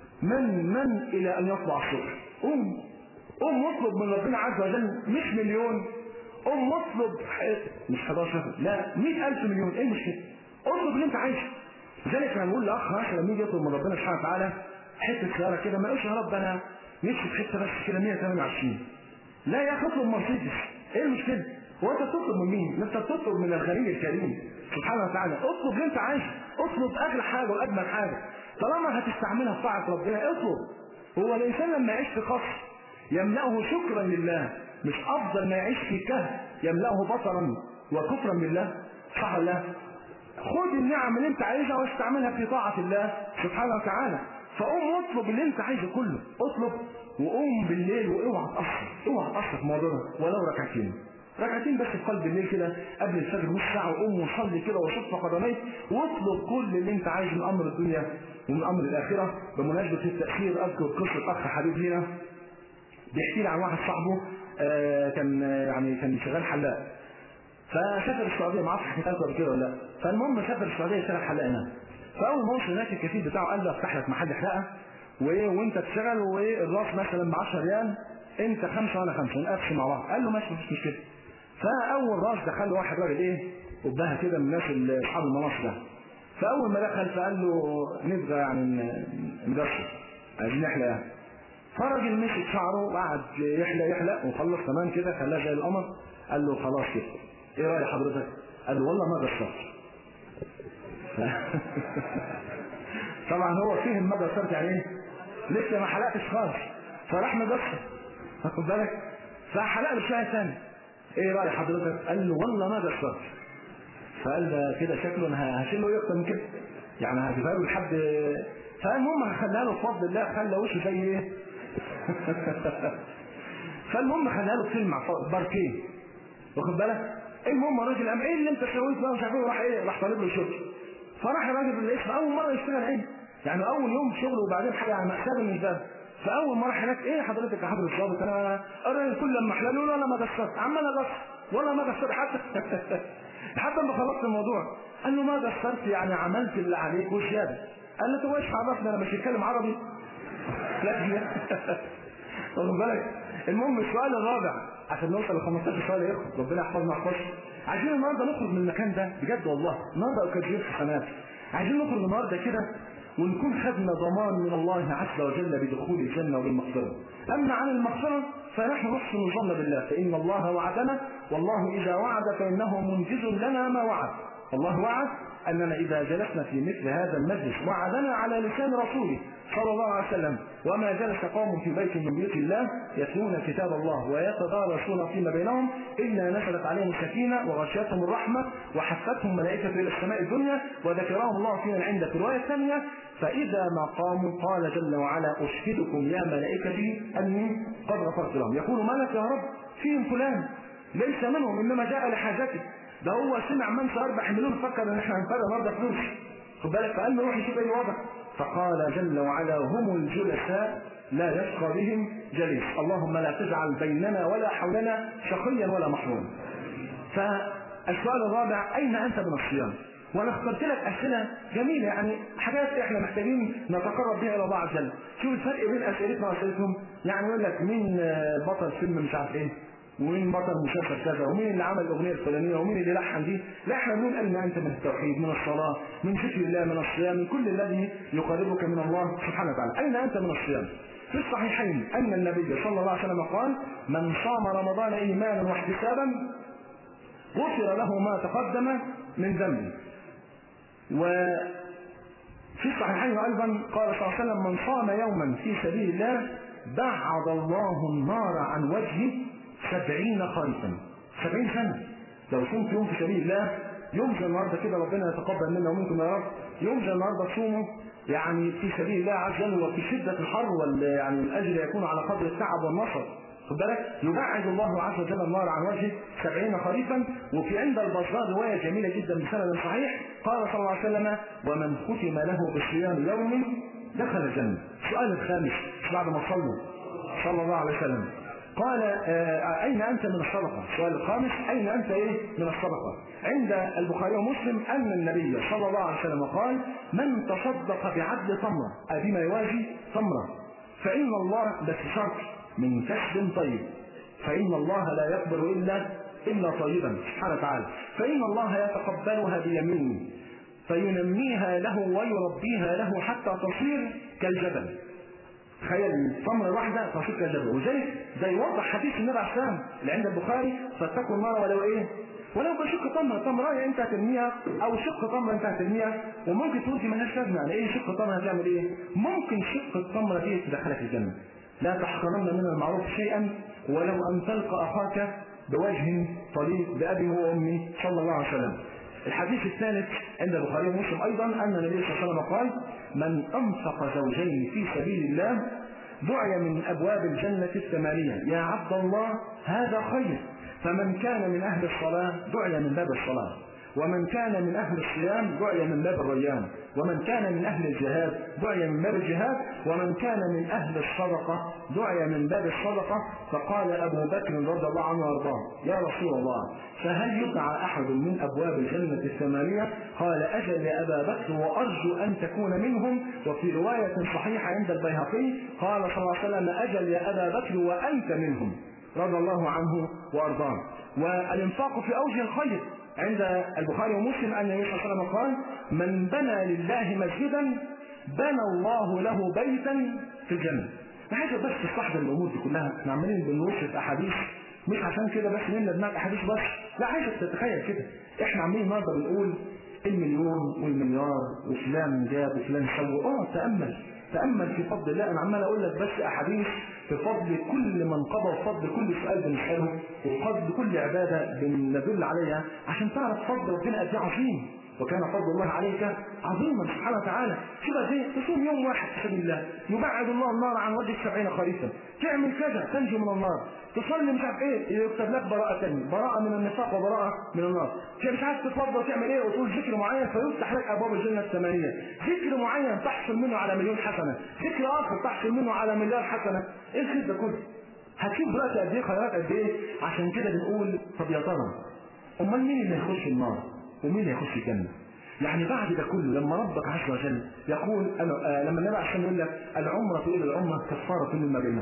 من من إلى أن يطلع الصبح قوم قوم اطلب من ربنا عز وجل مش مليون قوم اطلب مش 11 لا 100000 مليون ايه المشكله؟ اطلب اللي انت عايزه لذلك انا بقول لاخ مثلا لما يجي يطلب من ربنا سبحانه وتعالى حته سياره كده ما يقولش يا رب انا نفسي في حته بس كده 128 لا يا اخي اطلب مرسيدس ايه المشكله؟ هو انت بتطلب من مين؟ انت بتطلب من الغني الكريم سبحانه وتعالى اطلب اللي انت عايزه اطلب اغلى حاجه واجمل حاجه طالما هتستعملها في طاعه ربنا اطلب هو الانسان لما يعيش في قصر يملأه شكرا لله مش افضل ما يعيش في كهف يملأه بطرا وكفرا بالله صح ولا لا؟ خد النعم اللي انت عايزها واستعملها في طاعة الله سبحانه وتعالى فقوم اطلب اللي انت عايزه كله اطلب وقوم بالليل واوعى تقصر اوعى تقصر في الموضوع ده ولو ركعتين ركعتين بس في قلب الليل كده قبل الفجر نص ساعة وقوم وصلي كده وشف قدميك واطلب كل اللي انت عايزه من امر الدنيا ومن امر الاخرة بمناسبة التأخير اذكر قصة اخ حبيب لينا بيحكي لي عن واحد صاحبه آه كان يعني كان شغال حلاق فسافر السعوديه ما اعرفش حكيت لكم قبل كده ولا لا فالمهم سافر السعوديه اشتغل حلاق هناك فاول ما وصل هناك الكفيل بتاعه قال له افتح لك محل حلاقه وايه وانت تشتغل والراس مثلا ب 10 ريال انت خمسه وانا خمسه نقفش مع بعض قال له ماشي مفيش مشكله فاول راس دخل له واحد راجل ايه قبها كده من الناس اللي اصحاب المناصب ده فاول ما دخل فقال له نبغى يعني نقصر عايزين نحلق يعني فالراجل مسك شعره وقعد يحلق يحلق وخلص تمام كده خلاه زي القمر قال له خلاص كده ايه راي حضرتك؟ قال له والله ما قصرت طبعا هو فهم ما قصرت يعني ايه؟ لسه ما حلقتش خالص فراح مقصر واخد بالك؟ فحلق له شويه ثاني ايه راي حضرتك؟ قال له والله ما قصرت فقال ده كده شكله انا هشيل له اكتر من كده يعني هجيبها له لحد فالمهم خلاها له بفضل الله خلى وشه زي ايه؟ فالمهم خلاها له فيلم باركيه واخد بالك؟ المهم الراجل قام ايه اللي انت سويت بقى مش عارف ايه راح ايه راح طالب له شغل فراح الراجل بالاسم اول مره يشتغل عين يعني اول يوم شغل وبعدين حاجه يعني مأساة بالنسبه له فاول ما راح هناك ايه حضرتك يا حضره الضابط انا الراجل كل لما احلى له ولا ما قصرت عمال اقصر ولا ما قصرت حتى لحد ما خلصت الموضوع قال له ما قصرت يعني عملت اللي عليك وزياده قال له طب ايش عرفني انا مش بتكلم عربي لا واخد بالك المهم السؤال الرابع عشان نوصل ل 15 سؤال يا اخوة ربنا يحفظنا يحفظنا عايزين النهارده نخرج من المكان ده بجد والله النهارده اكاديميه حسنات عايزين نخرج النهارده كده ونكون خدنا ضمان من الله عز وجل بدخول الجنه وبالمغفره اما عن المغفره فنحن نحسن الظن بالله فان الله وعدنا والله اذا وعد فانه منجز لنا ما وعد الله وعد أننا إذا جلسنا في مثل هذا المجلس وعدنا على لسان رسوله صلى الله عليه وسلم وما جلس قوم في بيت من بيوت الله يتلون كتاب الله ويتدارسون فيما بينهم إلا نزلت عليهم السكينة وغشيتهم الرحمة وحفتهم ملائكة إلى السماء الدنيا وذكرهم الله فيما عند في الرواية الثانية فإذا ما قاموا قال جل وعلا أشهدكم يا ملائكتي أني قد غفرت لهم يقول ملك يا رب فيهم فلان ليس منهم إنما جاء لحاجته ده هو سمع من سيربح مليون فكر ان احنا هنفرق النهارده فلوس خد بالك فقال له روح يشوف ايه الوضع فقال جل وعلا هم الجلساء لا يشقى بهم جليس اللهم لا تجعل بيننا ولا حولنا شقيا ولا محروما فالسؤال الرابع اين انت من الصيام وانا اخترت لك اسئله جميله يعني حاجات احنا محتاجين نتقرب بها الى الله عز وجل شوف الفرق بين اسئلتنا واسئلتهم يعني يقول لك مين بطل فيلم مش عارف ايه ومين بطل مسلسل كذا ومين اللي عمل الاغنيه الفلانيه ومين اللي لحن دي لا احنا بنقول ان انت من التوحيد من الصلاه من ذكر الله من الصيام من كل الذي يقربك من الله سبحانه وتعالى اين انت من الصيام في الصحيحين ان النبي صلى الله عليه وسلم قال من صام رمضان ايمانا واحتسابا غفر له ما تقدم من ذنبه وفي الصحيحين ايضا قال صلى الله عليه وسلم من صام يوما في سبيل الله بعد الله النار عن وجهه سبعين خريفا سبعين سنة لو صمت يوم في سبيل الله يوم زي النهارده كده ربنا يتقبل منا ومنكم يا رب يوم زي النهارده تصوموا يعني في سبيل الله عز وجل وفي شدة الحر وال يعني الأجر يكون على قدر التعب والنصر خد بالك يبعد الله عز وجل النار عن وجهه سبعين خريفا وفي عند البزار رواية جميلة جدا بسند صحيح قال صلى الله عليه وسلم ومن ختم له بصيام يوم دخل الجنة السؤال الخامس بعد ما صلوا صلى الله عليه وسلم قال آه أين أنت من الصدقة السؤال الخامس أين أنت إيه من الصدقة عند البخاري ومسلم أن النبي صلى الله عليه وسلم قال من تصدق بعدل تمرة بما يوازي تمرة فإن الله بس شرط من كسب طيب فإن الله لا يقبل إلا إلا طيبا سبحانه وتعالى فإن الله يتقبلها بيمينه فينميها له ويربيها له حتى تصير كالجبل تخيل التمرة الواحدة تصير كالجبل وذلك ده يوضح حديث النبي عليه السلام اللي عند البخاري فاتقوا النار ولو ايه ولو بشق تمرة تمرة انت هترميها او شق تمرة انت هترميها وممكن تقول دي مالهاش لازمة يعني ايه شق تمرة هتعمل ايه؟ ممكن شق التمرة دي تدخلك الجنة لا تحقرن من المعروف شيئا ولو ان تلقى اخاك بوجه طليق بابي وامي صلى الله عليه وسلم الحديث الثالث عند البخاري ومسلم ايضا ان النبي صلى الله عليه وسلم قال من انفق زوجين في سبيل الله دعي من ابواب الجنه الثمانيه يا عبد الله هذا خير فمن كان من اهل الصلاه دعي من باب الصلاه ومن كان من أهل الصيام دعي من باب الريان ومن كان من أهل الجهاد دعي من باب الجهاد ومن كان من أهل الصدقة دعي من باب الصدقة فقال أبو بكر رضي الله عنه وأرضاه يا رسول الله فهل يدعى أحد من أبواب الجنة الثمانية قال أجل يا أبا بكر وأرجو أن تكون منهم وفي رواية صحيحة عند البيهقي قال صلى الله عليه وسلم أجل يا أبا بكر وأنت منهم رضي الله عنه وأرضاه والإنفاق في أوجه الخير عند البخاري ومسلم أن النبي صلى الله عليه وسلم قال من بنى لله مسجدا بنى الله له بيتا في الجنة عايز بس تستحضر الأمور دي كلها احنا عمالين بنوصف أحاديث مش عشان كده بس نملى دماغ أحاديث بس لا عايزك تتخيل كده احنا عمالين النهارده بنقول المليون والمليار وفلان جاب وفلان سوى اه تأمل تأمل في فضل الله أنا عمال أقول لك بس أحاديث في فضل كل منقبة وفضل كل سؤال بنسأله وفضل كل عبادة بندل عليها عشان تعرف فضل ربنا قد إيه عظيم وكان فضل الله عليك عظيما سبحانه وتعالى شوف قد ايه تصوم يوم واحد في سبيل الله يبعد الله النار عن وجهك سبعين خريفا تعمل كذا تنجو من النار تصلي مش عارف ايه يكتب لك براءة تانية براءة من النفاق وبراءة من النار مش عارف تتوضا تعمل ايه وتقول ذكر معين فيفتح لك ابواب الجنة الثمانية ذكر معين تحصل منه على مليون حسنة ذكر اخر تحصل منه على مليار حسنة ايه الخير ده كله هتشوف دلوقتي قد ايه خيرات قد ايه عشان كده بنقول طب يا ترى امال مين اللي هيخش النار ومين اللي هيخش الجنه يعني بعد ده كله لما ربك عز وجل يقول آه لما النبي عليه يقول لك العمرة إلى العمرة كفارة مما بينها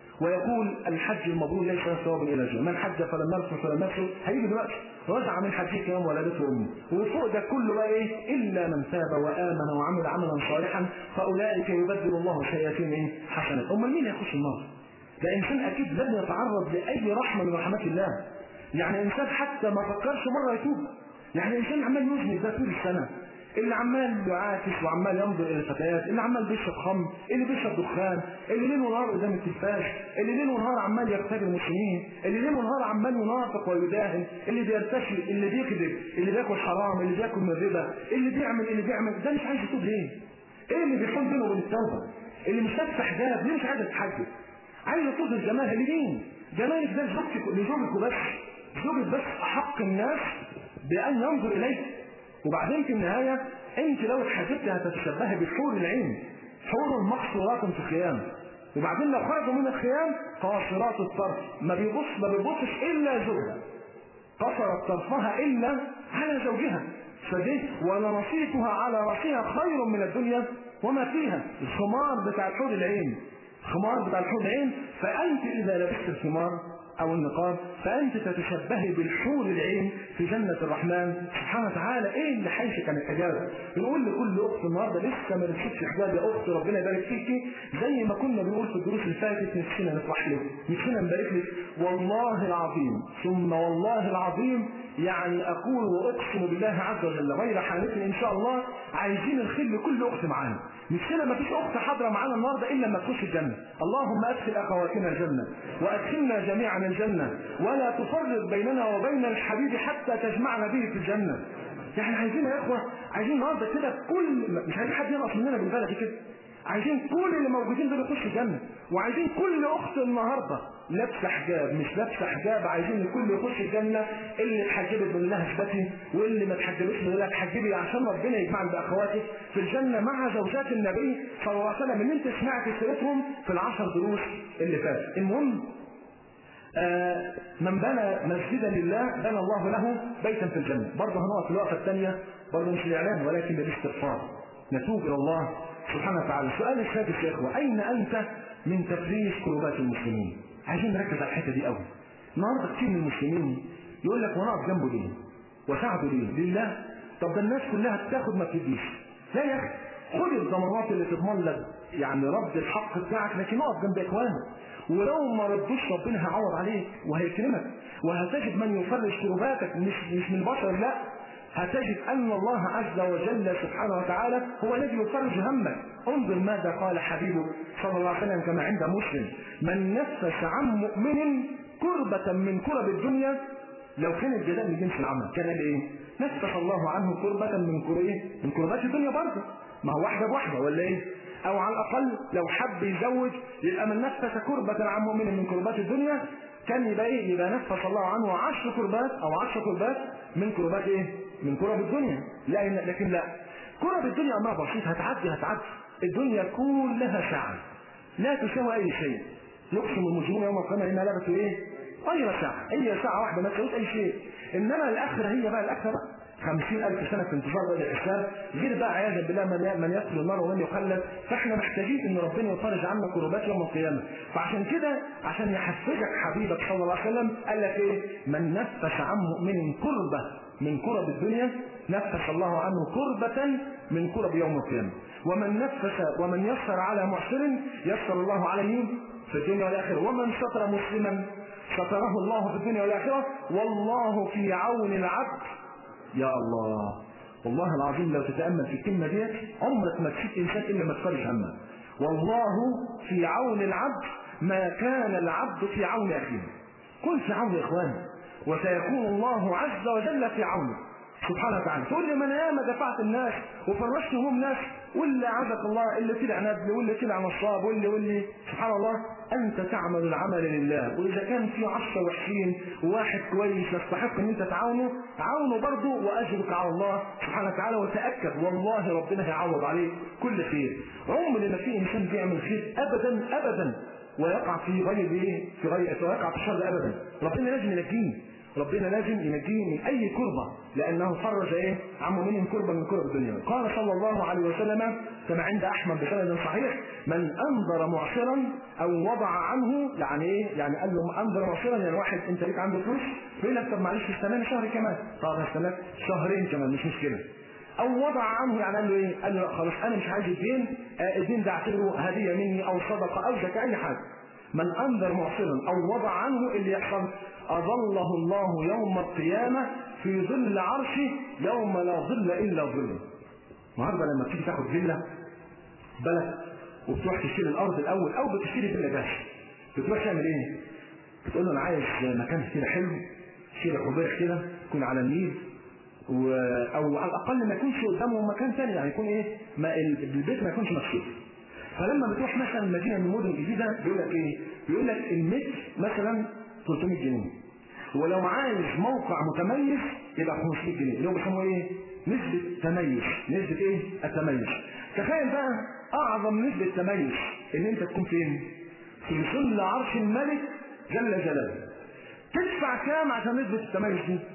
ويقول الحج المبرور ليس ثواب الى الجنه، من حج فلم يرفث ولم يفسق هيجي دلوقتي رجع من حجه يوم ولدته امه، وفوق ده كله بقى ايه؟ الا من تاب وامن وعمل عملا صالحا فاولئك يبدل الله سيئاتهم ايه؟ حسنات، امال مين يخش النار؟ ده انسان اكيد لن يتعرض لاي رحمه من رحمات الله. يعني انسان حتى ما فكرش مره يتوب. يعني انسان عمال يذنب ده طول السنه اللي عمال يعاكس وعمال ينظر الى الفتيات اللي عمال بيشرب خمر اللي بيشرب دخان اللي ليل ونهار قدام التلفاز اللي ليل ونهار عمال يغتاب المسلمين اللي ليل ونهار عمال ينافق ويداهن اللي بيرتشي اللي بيكذب اللي بياكل حرام اللي بياكل من الربا اللي بيعمل اللي بيعمل ده مش عايز يتوب ليه؟ ايه اللي بيحول بينه وبين التوبه؟ اللي مش لابسه حجاب ليه مش عايز يتحجب؟ عايز يطوف الجمال لمين؟ جمالك ده لزوجتك لزوجك بس زوجك بس احق الناس بأن ينظر إليك وبعدين في النهاية أنت لو اتحسبت هتتشبهي بحور العين حور مقصورات في الخيام وبعدين لو خرجوا من الخيام قاصرات الطرف ما بيبص ما بيبصش إلا زوجها قصرت طرفها إلا على زوجها فدي ولنصيفها على راسها خير من الدنيا وما فيها الخمار بتاع الحور العين خمار بتاع الحور العين فأنت إذا لبست الخمار أو النقاب فأنت تتشبهي بالحور العين في جنة الرحمن سبحانه وتعالى إيه اللي حيشك عن الحجاب؟ بنقول لكل أخت النهاردة لسه ما لبستش حجاب يا أخت ربنا يبارك فيكي زي ما كنا بنقول في الدروس اللي فاتت نفسنا نفرح لك نفسنا نبارك لك والله العظيم ثم والله العظيم يعني أقول وأقسم بالله عز وجل غير حالف إن شاء الله عايزين الخير لكل أخت معانا مشكلة ما فيش أخت حاضرة معانا النهاردة إلا لما تخش الجنة اللهم أدخل أخواتنا الجنة وأدخلنا جميعا الجنة ولا تفرق بيننا وبين الحبيب حتى تجمعنا به في الجنة يعني عايزين يا إخوة عايزين النهاردة كده كل مش عايزين حد ينقص مننا بالبلد كده عايزين كل اللي موجودين دول يخشوا الجنة وعايزين كل أخت النهاردة لابسة حجاب مش لابسة حجاب عايزين الكل يخش الجنة اللي اتحجبت من لها اثبتي واللي ما اتحجبتش من لها اتحجبي عشان ربنا يجمعنا بأخواتك في الجنة مع زوجات النبي صلى الله عليه وسلم اللي انت سمعت سيرتهم في العشر دروس اللي فاتت المهم آه من بنى مسجدا لله بنى الله له بيتا في الجنة برضه هنقف في الوقفة الثانية برضه مش الإعلان ولكن بالاستغفار نتوب إلى الله سبحانه وتعالى السؤال السادس يا إخوة أين أنت من تفريج كربات المسلمين عايزين نركز على الحتة دي قوي النهارده كتير من المسلمين يقول لك وانا اقف جنبه ليه؟ وساعده ليه؟ لله طب ده الناس كلها بتاخد ما بتديش لا يا اخي خد الضمانات اللي تضمن لك يعني رد الحق بتاعك لكن اقف جنب اخوانك ولو ما ردوش ربنا هيعوض عليك وهيكرمك وهتجد من يفرج كرباتك مش مش من البشر لا هتجد أن الله عز وجل سبحانه وتعالى هو الذي يفرج همك انظر ماذا قال حبيبه صلى الله عليه وسلم كما عند مسلم من نفس عن مؤمن كربة من كرب الدنيا لو كان الجزاء من جنس العمل كان ايه؟ نفس الله عنه كربة من كرب ايه؟ من كربات الدنيا برضه ما هو واحدة بواحدة ولا ايه؟ او على الاقل لو حب يزوج يبقى من نفس كربة عن مؤمن من كربات الدنيا كان يبقى ايه؟ يبقى نفس الله عنه عشر كربات او عشر كربات من كربات ايه؟ من كرب الدنيا لا لكن لا كرب الدنيا امرها بسيط هتعدي هتعدي الدنيا كلها ساعة لا تساوي اي شيء يقسم المجرمون يوم القيامة انها لبثوا ايه؟ غير ساعة هي ساعة واحدة ما تساويش اي شيء انما الاخرة هي بقى الاخرة بقى خمسين ألف سنة في انتظار بعد الحساب غير بقى عياذا بالله من من يدخل النار ومن يخلد فاحنا محتاجين ان ربنا يفرج عنا كربات يوم القيامة فعشان كده عشان يحفزك حبيبك صلى الله عليه وسلم قال لك ايه من نفس عن مؤمن كربة من كرب الدنيا نفس الله عنه كربة من كرب يوم القيامة ومن نفس ومن يسر على محسن يسر الله على مين في الدنيا والآخرة ومن ستر مسلما ستره الله في الدنيا والآخرة والله في عون العبد يا الله والله العظيم لو تتأمل في الكلمة دي عمرك ما تشوف إنسان إلا ما تفرج همه والله في عون العبد ما كان العبد في عون أخيه كن في عون إخوانك وسيكون الله عز وجل في عونك سبحانه وتعالى تقول لي ما انا ياما دفعت الناس وفرشت هموم ناس واللي عزك الله اللي طلع نبل واللي طلع نصاب واللي واللي سبحان الله انت تعمل العمل لله واذا كان في عشرة وحشين وواحد كويس يستحق ان انت تعاونه عاونه برضه واجرك على الله سبحانه وتعالى وتاكد والله ربنا هيعوض عليك كل خير عمر ما في انسان بيعمل خير ابدا ابدا ويقع في غير ايه في غير ويقع في الشر ابدا ربنا لازم ينجيه ربنا لازم ينجيه من اي كربة لانه فرج ايه عن مؤمن كربة من كرب الدنيا قال صلى الله عليه وسلم كما عند احمد بسند صحيح من انظر معصرا او وضع عنه يعني ايه يعني قال له انظر معصرا يعني واحد انت ليك عنده فلوس يقول لك طب معلش استناني شهر كمان طب استناك شهرين كمان مش مشكله او وضع عنه يعني قال له ايه قال له خلاص انا مش عايز الدين آه الدين ده اعتبره هديه مني او صدقه او زكاه اي حاجه من انذر معصرا او وضع عنه اللي يحصل اظله الله يوم القيامه في ظل عرشه يوم لا ظل الا ظله. النهارده لما بتيجي تاخد فيلا بلد وبتروح تشتري الارض الاول او بتشتري فيلا جاهزه بتروح تعمل ايه؟ بتقول له انا عايز مكان كده حلو شيء حبيش كده يكون على النيل و... او على الاقل ما يكونش قدامه مكان ثاني يعني يكون ايه؟ ما البيت ما يكونش مكشوف. فلما بتروح مثلا مدينه من المدن الجديده بيقول لك ايه؟ بيقول لك المتر مثلا 300 جنيه ولو عايز موقع متميز يبقى 500 جنيه اللي هو بيسموه ايه؟ نسبة تميز نسبة ايه؟ التميز تخيل بقى اعظم نسبة تميز ان انت تكون فين؟ في ظل عرش الملك جل جلاله تدفع كام عشان نسبة التميز دي؟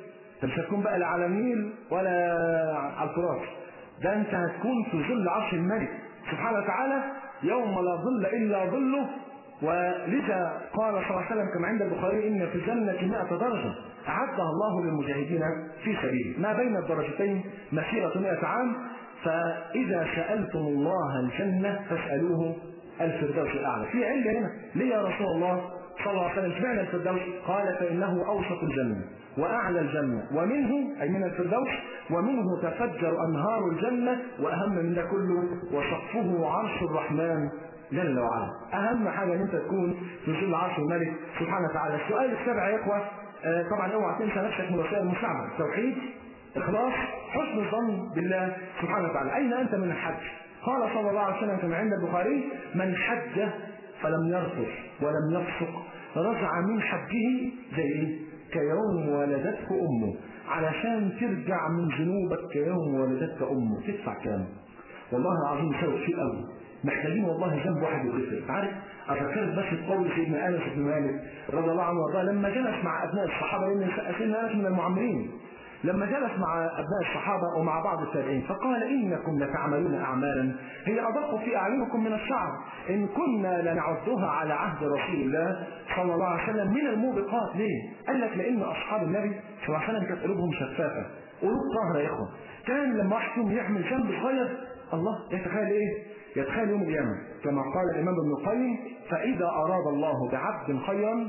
انت مش هتكون بقى لا على النيل ولا على الفراش ده انت هتكون في ظل عرش الملك سبحانه وتعالى يوم لا ظل الا ظله ولذا قال صلى الله عليه وسلم كما عند البخاري ان في الجنه 100 درجه اعدها الله للمجاهدين في سبيله ما بين الدرجتين مسيره 100 عام فاذا سالتم الله الجنه فاسالوه الفردوس الاعلى في علة هنا ليه يا رسول الله صلى الله عليه وسلم اشمعنى الفردوس قال فانه اوسط الجنه واعلى الجنه ومنه اي من الفردوس ومنه تفجر انهار الجنه واهم من ده كله وسقفه عرش الرحمن جل وعلا اهم حاجه ان انت تكون في ظل عرش الملك سبحانه وتعالى السؤال السابع يا اخوه آه طبعا اوعى تنسى نفسك من وسائل المساعده توحيد اخلاص حسن الظن بالله سبحانه وتعالى اين انت من الحج قال صلى الله عليه وسلم كما عند البخاري من حج فلم يرفث ولم يفسق رجع من حجه زي ايه؟ كيوم ولدته امه علشان ترجع من ذنوبك كيوم ولدتك امه تدفع كام؟ والله العظيم يساوي كتير قوي محتاجين والله ذنب واحد يغفر عارف افكرت بس بقول سيدنا انس بن مالك رضي الله عنه وارضاه لما جلس مع ابناء الصحابه لان سيدنا انس من المعمرين لما جلس مع ابناء الصحابه ومع بعض التابعين فقال انكم لتعملون اعمالا هي ادق في اعينكم من الشعر ان كنا لنعدها على عهد رسول الله صلى الله عليه وسلم من الموبقات ليه؟ قال لك لان اصحاب النبي صلى الله عليه وسلم كانت قلوبهم شفافه قلوب طاهره يا اخوه كان لما واحد فيهم يعمل ذنب صغير الله يتخيل ايه؟ يتخيل يوم القيامة كما قال الإمام ابن القيم فإذا أراد الله بعبد خيرا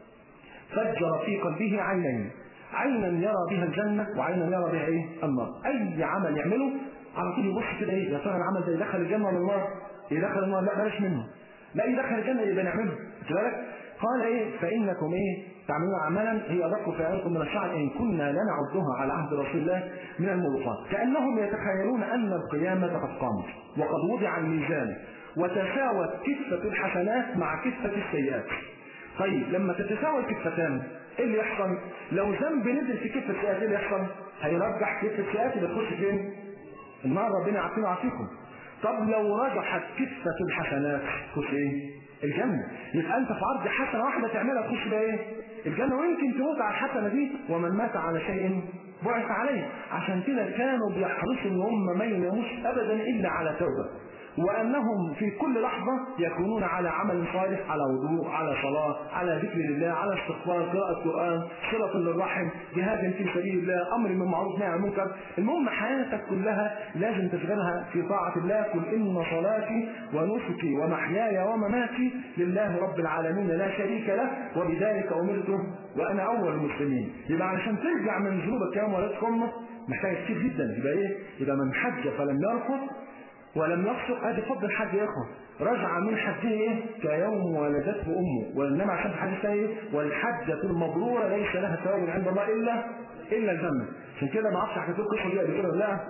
فجر في قلبه عينين عينا يرى بها الجنة وعينا يرى بها إيه؟ النار أي عمل يعمله على طول يبص كده إيه يا ترى العمل ده يدخل الجنة ولا النار؟ يدخل النار لا بلاش منه لا يدخل الجنة يبقى نعمله خد بالك؟ قال إيه فإنكم إيه تعملون أعمالا هي أدق في أعينكم من الشعر إن كنا لنعدها على عهد رسول الله من الموبقات كأنهم يتخيلون أن القيامة قد قامت وقد وضع الميزان وتساوت كفة الحسنات مع كفة السيئات طيب لما تتساوى الكفتان ايه اللي يحصل؟ لو ذنب نزل في كفة السيئات ايه اللي يحصل؟ هيرجح كفة السيئات اللي تخش فين؟ النار ربنا يعافينا ويعافيكم. طب لو رجحت كفة الحسنات تخش ايه؟ الجنة يبقى انت في عرض حسنة واحدة تعملها تخش بقى ايه الجنة ويمكن تموت على الحسنة دي ومن مات على شيء بعث عليه عشان كده كانوا بيحرصوا ان هم ما يناموش ابدا الا على توبة وانهم في كل لحظة يكونون على عمل صالح على وضوء على صلاة على ذكر لله على استغفار قراءة قرآن صلة للرحم جهاد في سبيل الله امر من معروف نهي عن المنكر المهم حياتك كلها لازم تشغلها في طاعة الله قل ان صلاتي ونسكي ومحياي ومماتي لله رب العالمين لا شريك له وبذلك امرت وانا اول المسلمين يبقى علشان ترجع من ذنوبك يوم ولدتك امك محتاج كتير جدا يبقى ايه؟ يبقى من حج فلم يرفض ولم يفسق ادي فضل الحج يا اخوه رجع من حجه ايه كيوم ولدته امه وانما عشان الحديث ايه والحجه المبروره ليس لها ثواب عند الله الا الا الجنه عشان كده ما اعرفش حكيت لكم القصه دي قبل كده لا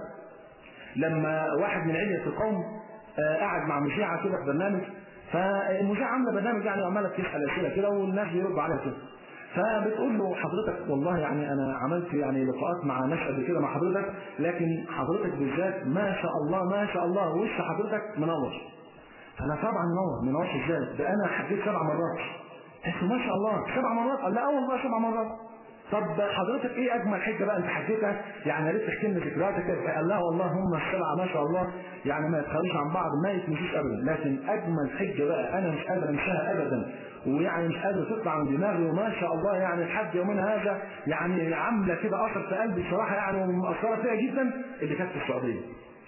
لما واحد من علية القوم آه قاعد مع مذيعه كده في برنامج فالمذيعه عامله برنامج يعني عماله تسال اسئله كده والناس بيردوا عليها كده فبتقول له حضرتك والله يعني انا عملت يعني لقاءات مع ناس قبل كده مع حضرتك لكن حضرتك بالذات ما شاء الله ما شاء الله وش حضرتك منور فانا طبعا منور منور ازاي ده انا حكيت سبع مرات قلت ما شاء الله سبع مرات قال لا اه والله سبع مرات طب حضرتك ايه اجمل حجه بقى انت حكيتها يعني يا ريت تحكي لنا ذكرياتك قال لا والله هم السبعه ما شاء الله يعني ما يتخلوش عن بعض ما يتنسوش ابدا لكن اجمل حجه بقى انا مش قادر انساها ابدا ويعني مش قادر تطلع من دماغي وما شاء الله يعني الحج يومنا هذا يعني عامله كده اثر في قلبي بصراحه يعني ومأثره فيها جدا اللي كانت في السعوديه.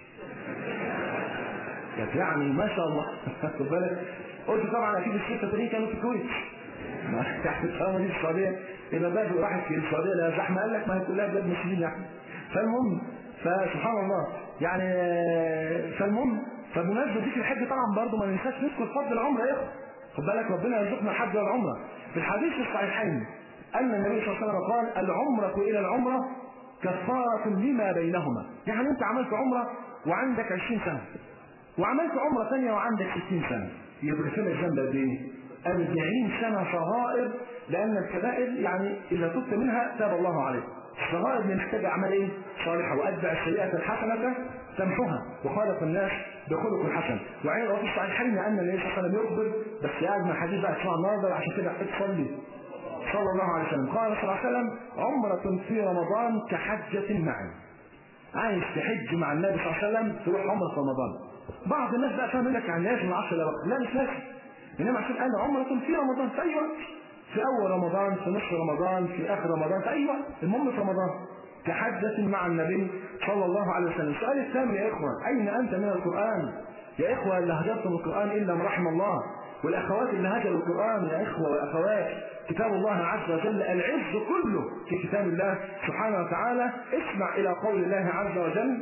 كانت يعني ما شاء الله خد بالك قلت طبعا اكيد السته دي كانوا في الكويت. تحت الطاوله دي في السعوديه يبقى بقى واحد في السعوديه لا زحمه قال لك ما هي كلها بلاد مسلمين يعني. فالمهم فسبحان الله يعني فالمهم فبمناسبه ذكر الحج طبعا برضه ما ننساش نذكر فضل العمره يا اخوه خد بالك ربنا يرزقنا الحج والعمره في الحديث الصحيحين ان النبي صلى الله عليه وسلم قال العمره الى العمره كفاره لما بينهما يعني انت عملت عمره وعندك 20 سنه وعملت عمره ثانيه وعندك 60 سنه يبقى كده الذنب قد ايه؟ 40 سنه صغائر لان الكبائر يعني اذا تبت منها تاب الله عليك الصغائر اللي محتاجه اعمال ايه؟ صالحه واتبع السيئه الحسنه تمحوها وخالق الناس بخلق الحسن وعين في الصحيحين ان النبي صلى الله عليه وسلم يخبر بس قاعد مع حديث بقى اسمع النهارده عشان كده محتاج تصلي صلى الله عليه وسلم قال صلى الله عليه وسلم عمرة في رمضان كحجة معي عايز تحج مع النبي صلى الله عليه وسلم تروح عمرة في رمضان بعض الناس بقى فاهم لك يعني لازم 10 وقت لا مش لازم انما عشان قال عمرة في رمضان في اي وقت في اول رمضان في نصف رمضان في اخر رمضان في اي وقت المهم في رمضان كحجة مع النبي صلى الله عليه وسلم السؤال الثاني يا إخوة أين أنت من القرآن يا إخوة اللي هجرتم القرآن إلا من رحم الله والأخوات اللي هجروا القرآن يا إخوة والأخوات كتاب الله عز وجل العز كله في كتاب الله سبحانه وتعالى اسمع إلى قول الله عز وجل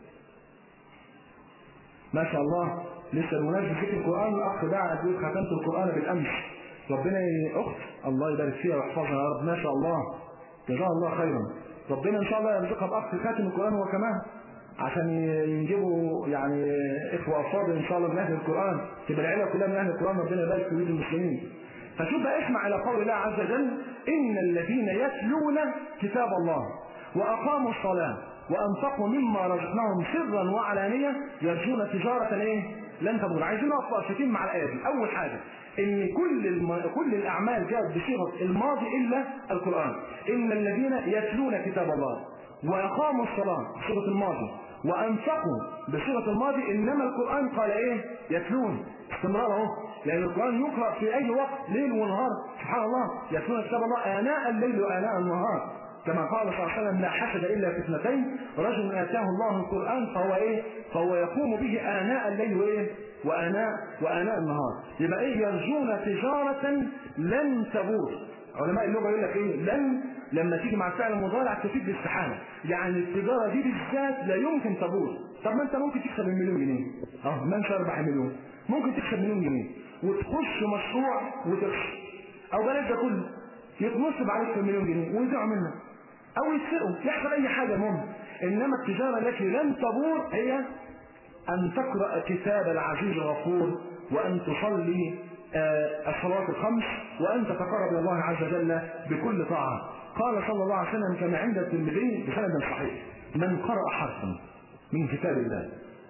ما شاء الله لسه المناسبة في القرآن الأخ دعا يقول ختمت القرآن بالأمس ربنا أخت الله يبارك فيها ويحفظها يا رب ما شاء الله جزاها الله خيرا ربنا ان شاء الله يرزقها باخ خاتم القران هو كمان عشان ينجبوا يعني اخوه افاضل ان شاء الله من اهل القران تبقى العيله كلها من اهل القران ربنا يبارك في ولاد المسلمين فشوف بقى اسمع الى قول الله عز وجل ان الذين يتلون كتاب الله واقاموا الصلاه وانفقوا مما رزقناهم سرا وعلانيه يرجون تجاره ايه؟ لن تبور عايزين نقف وقفتين مع الايه دي اول حاجه ان كل الم... كل الاعمال جاءت بصيغه الماضي الا القران ان الذين يتلون كتاب الله واقاموا الصلاه بصيغه الماضي وانفقوا بصيغه الماضي انما القران قال ايه يتلون استمرار اهو لان القران يقرا في اي وقت ليل ونهار سبحان الله يتلون كتاب الله اناء الليل واناء النهار كما قال صلى الله عليه وسلم لا حسد الا في اثنتين رجل اتاه الله القران فهو ايه فهو يقوم به اناء الليل وايه واناء واناء النهار يبقى ايه يرجون تجاره لن تبور علماء اللغه يقول لك ايه لن لما تيجي مع الفعل المضارع تفيد الاستحاله يعني التجاره دي بالذات لا يمكن تبور طب ما انت ممكن تكسب المليون جنيه اه ما انت اربح مليون ممكن تكسب مليون جنيه وتخش مشروع وتخسر او بلاش ده كله يتنصب عليك في المليون جنيه ويضيعوا منك او يتسرقوا يحصل اي حاجه المهم انما التجاره التي لن تبور هي ان تقرا كتاب العزيز الغفور وان تصلي الصلوات الخمس وان تتقرب الى الله عز وجل بكل طاعه قال صلى الله عليه وسلم كما عند الترمذي بسند صحيح من قرأ حرفا من كتاب الله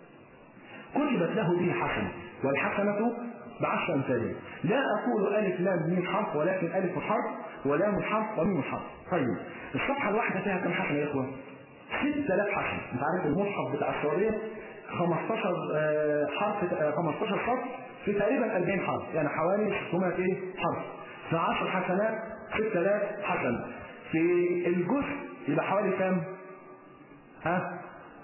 كتبت له به حسنه والحسنه بعشر امثالها لا اقول الف لام ميم حرف ولكن الف حرف ولام حرف وميم حرف طيب الصفحه الواحده فيها كم حسنه يا اخوان 6000 حسنه انت عارف المصحف بتاع السعوديه 15 حرف 15 سطر في تقريبا 40 حرف يعني حوالي 600 ايه حرف في 10 حسنات 6000 حسنه في الجزء يبقى حوالي كام؟ ها؟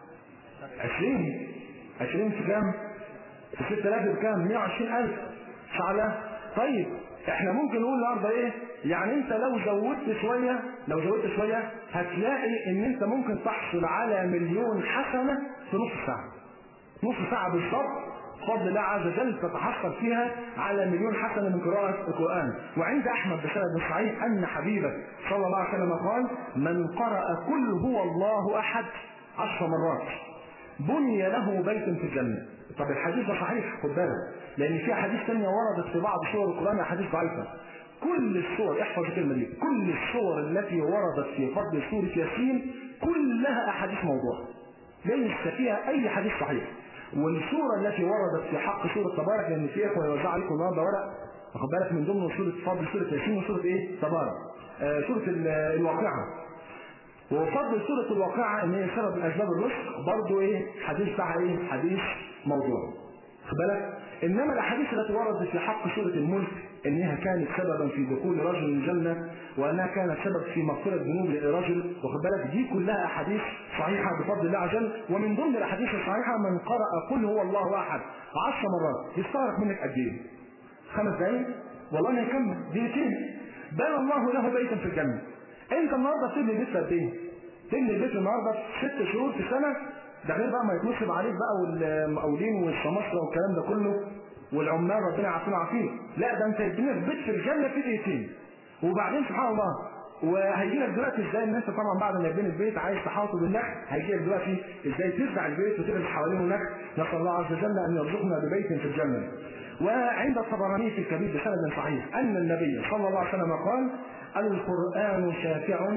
20 20 في كام؟ في 6000 بكام؟ 120000 فعلا طيب احنا ممكن نقول النهارده ايه؟ يعني انت لو زودت شويه لو زودت شويه هتلاقي ان انت ممكن تحصل على مليون حسنه في نص ساعه. نص ساعه بالظبط بفضل الله عز وجل تتحصل فيها على مليون حسنه من قراءه القران وعند احمد بسند صحيح ان حبيبه صلى الله عليه وسلم قال من قرأ كل هو الله احد عشر مرات بني له بيت في الجنه طب الحديث ده صحيح خد بالك لان في احاديث ثانيه وردت في بعض سور القران احاديث ضعيفه كل السور احفظ الكلمه دي كل السور التي وردت في فضل سوره ياسين كلها احاديث موضوع ليس فيها اي حديث صحيح والسوره التي وردت في حق سوره تبارك لان في اخوه يوزع عليكم النهارده ورق واخد بالك من ضمن سوره فضل سوره ياسين وسوره ايه؟ تبارك آه سوره الواقعه وفضل سورة الواقعة ان هي سبب من اسباب الرزق برضه ايه حديث بتاعها ايه حديث موضوع خد بالك انما الاحاديث التي وردت في حق سورة الملك انها كانت سببا في دخول رجل الجنة وانها كانت سبب في مغفرة ذنوب لرجل واخد بالك دي كلها احاديث صحيحة بفضل الله عز وجل ومن ضمن الاحاديث الصحيحة من قرأ قل هو الله احد عشر مرات يستغرق منك قد ايه؟ خمس دقايق؟ والله ما يكمل دقيقتين بنى الله له بيتا في الجنة انت النهارده بتبني البيت في قد ايه؟ تبني البيت النهارده ست شهور في سنه ده غير بقى ما يتنصب عليك بقى والمقاولين والسماسره والكلام ده كله والعمال ربنا يعافينا ويعافيك لا ده انت تبني البيت في الجنه في دقيقتين وبعدين سبحان الله وهيجي لك دلوقتي ازاي ان انت طبعا بعد ما تبني البيت عايز تحاطه بالنخل هيجي لك دلوقتي ازاي تزرع البيت وتبني حوالينه نخل نسال الله عز وجل ان يرزقنا ببيت في الجنه وعند الطبراني في الكبير بسند صحيح ان النبي صلى الله عليه وسلم قال القرآن شافع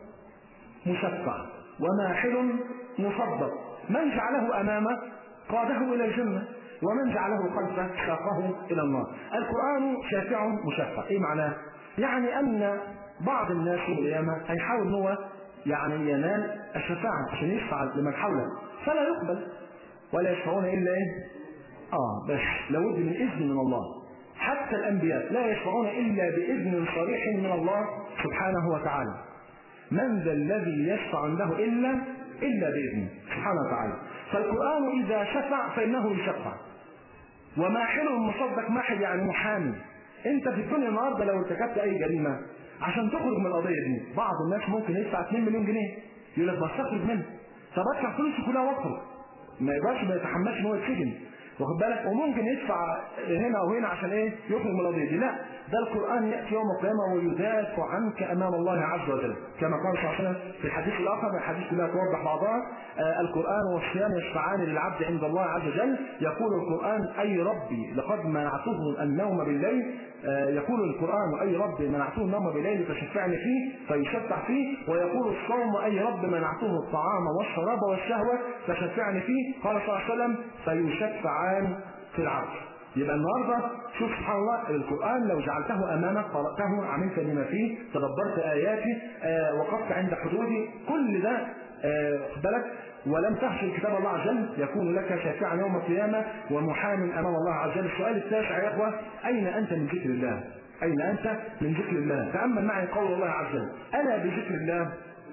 مشفع وماحل مصدق من جعله أمامه قاده إلى الجنة ومن جعله خلفه ساقه إلى النار القرآن شافع مشفع إيه معناه؟ يعني أن بعض الناس يوم القيامة هيحاول ان هو يعني ينال الشفاعة عشان يشفع لمن حوله فلا يقبل ولا يشفعون إلا إيه؟ آه بس لابد من إذن من الله حتى الأنبياء لا يشفعون إلا بإذن صريح من الله سبحانه وتعالى من ذا الذي يشفع عنده إلا إلا بإذنه سبحانه وتعالى فالقرآن إذا شفع فإنه يشفع وماحل مصدق ماحل يعني محامي انت في الدنيا النهارده لو ارتكبت اي جريمه عشان تخرج من القضيه دي بعض الناس ممكن يدفع 2 مليون جنيه يقول لك بس اخرج منها طب ادفع فلوسي كلها واخرج ما يقدرش ما يتحملش ان هو يتسجن واخد بالك وممكن يدفع هنا او هنا عشان ايه يخرج من القضيه دي لا ده القران ياتي يوم القيامه ويدافع عنك امام الله عز وجل كما قال صلى الله عليه وسلم في الحديث الاخر الحديث كلها توضح بعضها آه القران والصيام يشفعان للعبد عند الله عز وجل يقول القران اي ربي لقد منعته النوم بالليل آه يقول القران اي ربي منعته النوم بالليل فشفعني فيه فيشفع فيه ويقول الصوم اي رب منعته الطعام والشراب والشهوه فشفعني فيه قال صلى الله عليه وسلم فيشفعان في العرش يبقى النهارده شوف سبحان الله القران لو جعلته امامك قراته عملت بما فيه تدبرت اياته آه وقفت عند حدوده كل ده آه بالك ولم تخشى كتاب الله عز وجل يكون لك شافعا يوم القيامه ومحام امام الله عز وجل السؤال التاسع يا اخوه اين انت من ذكر الله؟ اين انت من ذكر الله؟ تامل معي قول الله عز وجل الا بذكر الله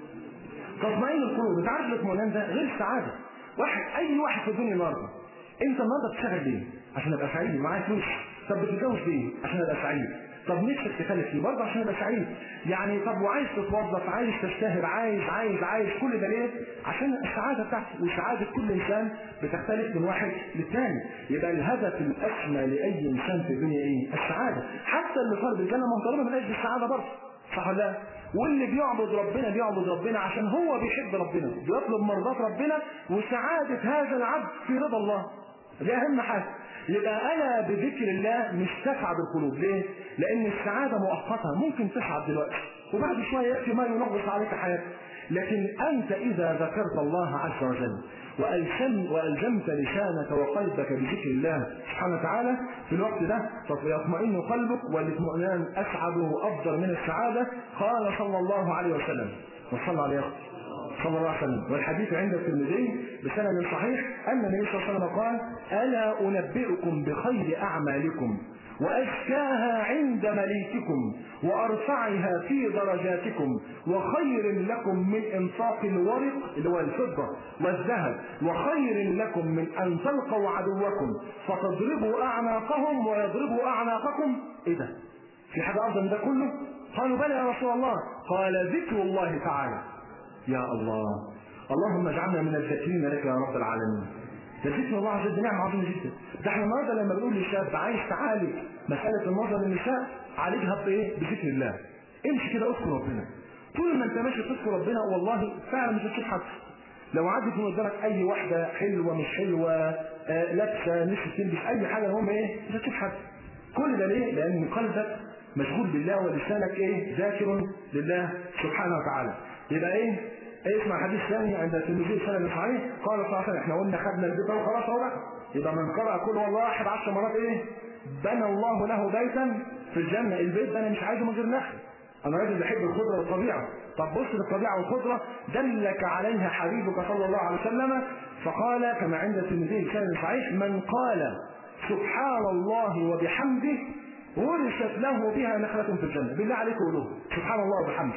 تطمئن القلوب انت عارف الاطمئنان ده غير السعاده واحد اي واحد في الدنيا النهارده انت النهارده بتشتغل ليه؟ عشان ابقى سعيد معايا فلوس طب بتتجوز ليه؟ عشان ابقى سعيد طب نفسك تخلف ليه؟ برضه عشان ابقى سعيد يعني طب وعايز تتوظف عايز تشتهر عايز عايز عايز كل ده ليه؟ عشان السعاده بتاعتك وسعاده كل انسان بتختلف من واحد للثاني يبقى الهدف الاسمى لاي انسان في الدنيا ايه؟ السعاده حتى اللي طالب الجنه ما هو طالبها من اجل السعاده برضه صح ولا لا؟ واللي بيعبد ربنا بيعبد ربنا عشان هو بيحب ربنا بيطلب مرضات ربنا وسعادة هذا العبد في رضا الله دي أهم حاجة يبقى أنا بذكر الله مش تسعد القلوب ليه؟ لأن السعادة مؤقتة ممكن تسعد دلوقتي وبعد شوية يأتي ما ينغص عليك حياتك لكن أنت إذا ذكرت الله عز وجل وألزم وألزمت لسانك وقلبك بذكر الله سبحانه وتعالى في الوقت ده يطمئن قلبك والاطمئنان أسعد وأفضل من السعادة قال صلى الله عليه وسلم وصلى عليه صلى الله عليه وسلم والحديث عند الترمذي بسند صحيح أن النبي صلى الله عليه وسلم قال ألا أنبئكم بخير أعمالكم وأزكاها عند مليككم وأرفعها في درجاتكم وخير لكم من إنفاق الورق اللي هو الفضة والذهب وخير لكم من أن تلقوا عدوكم فتضربوا أعناقهم ويضربوا أعناقكم إيه ده؟ في حاجة أفضل من ده كله؟ قالوا بلى يا رسول الله قال ذكر الله تعالى يا الله اللهم اجعلنا من الذاكرين لك يا رب العالمين ده ذكر الله عز وجل نعمة عظيمة جدا ده احنا النهارده لما بنقول للشاب عايز تعالج مسألة النظر للنساء عالجها بإيه؟ بذكر الله امشي كده اذكر ربنا طول ما انت ماشي تذكر ربنا والله فعلا مش هتشوف حد لو عدت من قدامك اي واحده حلوه مش حلوه آه لابسه نفسك تلبس اي حاجه المهم ايه مش هتشوف حد كل ده ليه؟ لان قلبك مشغول بالله ولسانك ايه؟ ذاكر لله سبحانه وتعالى يبقى ايه؟ ايه اسمع حديث ثاني عند الترمذي سنة صحيح قال صلى الله عليه وسلم احنا قلنا خدنا البيت وخلاص اهو بقى يبقى من قرأ كل والله واحد عشر مرات ايه؟ بنى الله له بيتا في الجنة البيت ده انا مش عايزه من غير نخل انا راجل بحب الخضره والطبيعه طب بص للطبيعه والخضره دلك عليها حبيبك صلى الله عليه وسلم فقال كما عند الترمذي بسند صحيح من قال سبحان الله وبحمده ورثت له بها نخلة في الجنة بالله عليك قولوه سبحان الله وبحمده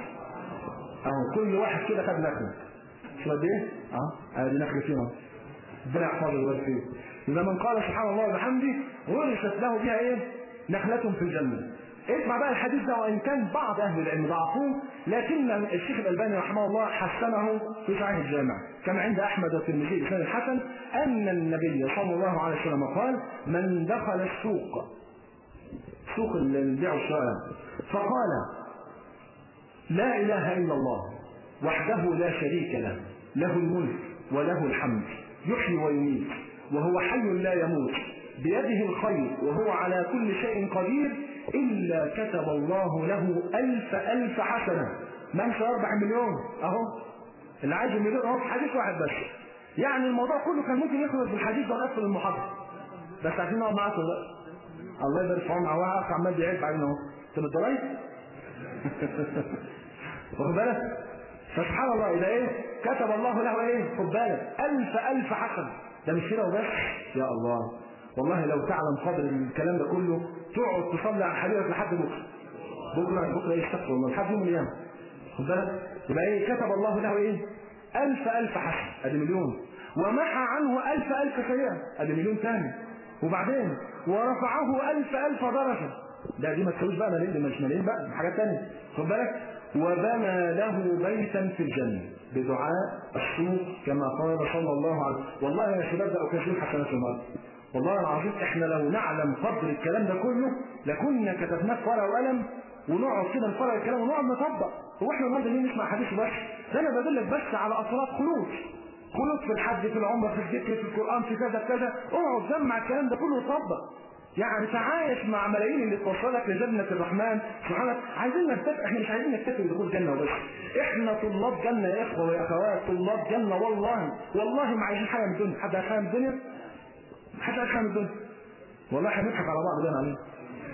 اهو كل واحد كده خد نخله شو قد ايه؟ اه ادي نخله فينا ربنا يحفظه ويبارك فيه اذا من قال سبحان الله وبحمده ورثت له بها ايه؟ نخلة في الجنة اسمع بقى الحديث ده وان كان بعض اهل العلم ضعفوه لكن الشيخ الالباني رحمه الله حسنه في صحيح الجامع كما عند احمد والترمذي بسند الحسن ان النبي صلى الله عليه وسلم قال من دخل السوق سوق البيع والشراء فقال لا اله الا الله وحده لا شريك له له الملك وله الحمد يحيي ويميت وهو حي لا يموت بيده الخير وهو على كل شيء قدير إلا كتب الله له ألف ألف حسنة من سيربح مليون أهو اللي عايز مليون أهو في حديث واحد بس يعني الموضوع كله كان ممكن يخلص بالحديث ده ونقفل المحاضرة بس عايزين نقعد معاكم بقى الله يبارك في عمرك واحد عمال بيعيب علينا اهو انت متضايق؟ واخد بالك فسبحان الله يبقى ايه كتب الله له ايه خد بالك ألف ألف حسنة ده مش كده وبس يا الله والله لو تعلم قدر الكلام ده كله تقعد تصلي على حبيبك لحد بكره بكره بكره ايه استغفر الله لحد يوم القيامه خد بالك يبقى ايه كتب الله له ايه ألف ألف حسنة ادي مليون ومحى عنه ألف ألف سيئة ادي مليون ثاني وبعدين ورفعه ألف ألف درجة ده دي ما تسويش بقى ملايين دي مش ملايين بقى حاجات ثانيه خد بالك وبنى له بيتا في الجنة بدعاء السوق كما قال صلى الله عليه وسلم والله يا شباب ده أكثر حسنات النهارده والله العظيم احنا لو نعلم قدر الكلام ده كله لكنا كتبناه في ورقه وقلم ونقعد كده نتفرج الكلام ونقعد نطبق هو احنا النهارده ليه نسمع حديث بس ده انا بدلك بس على اثرات خلود خلود في الحج في العمره في الذكر في القران في كذا كذا اقعد جمع الكلام ده كله وطبق يعني تعايش مع ملايين اللي توصلك لجنة الرحمن سبحانه عايزين نكتفي احنا مش عايزين نكتفي بدخول جنة وبس احنا طلاب جنة يا اخوة ويا اخوات طلاب جنة والله والله ما عايزين حاجة من الدنيا حد عايز حاجة من الدنيا حد عايز حاجة من الدنيا والله احنا بنضحك على بعض ده عليه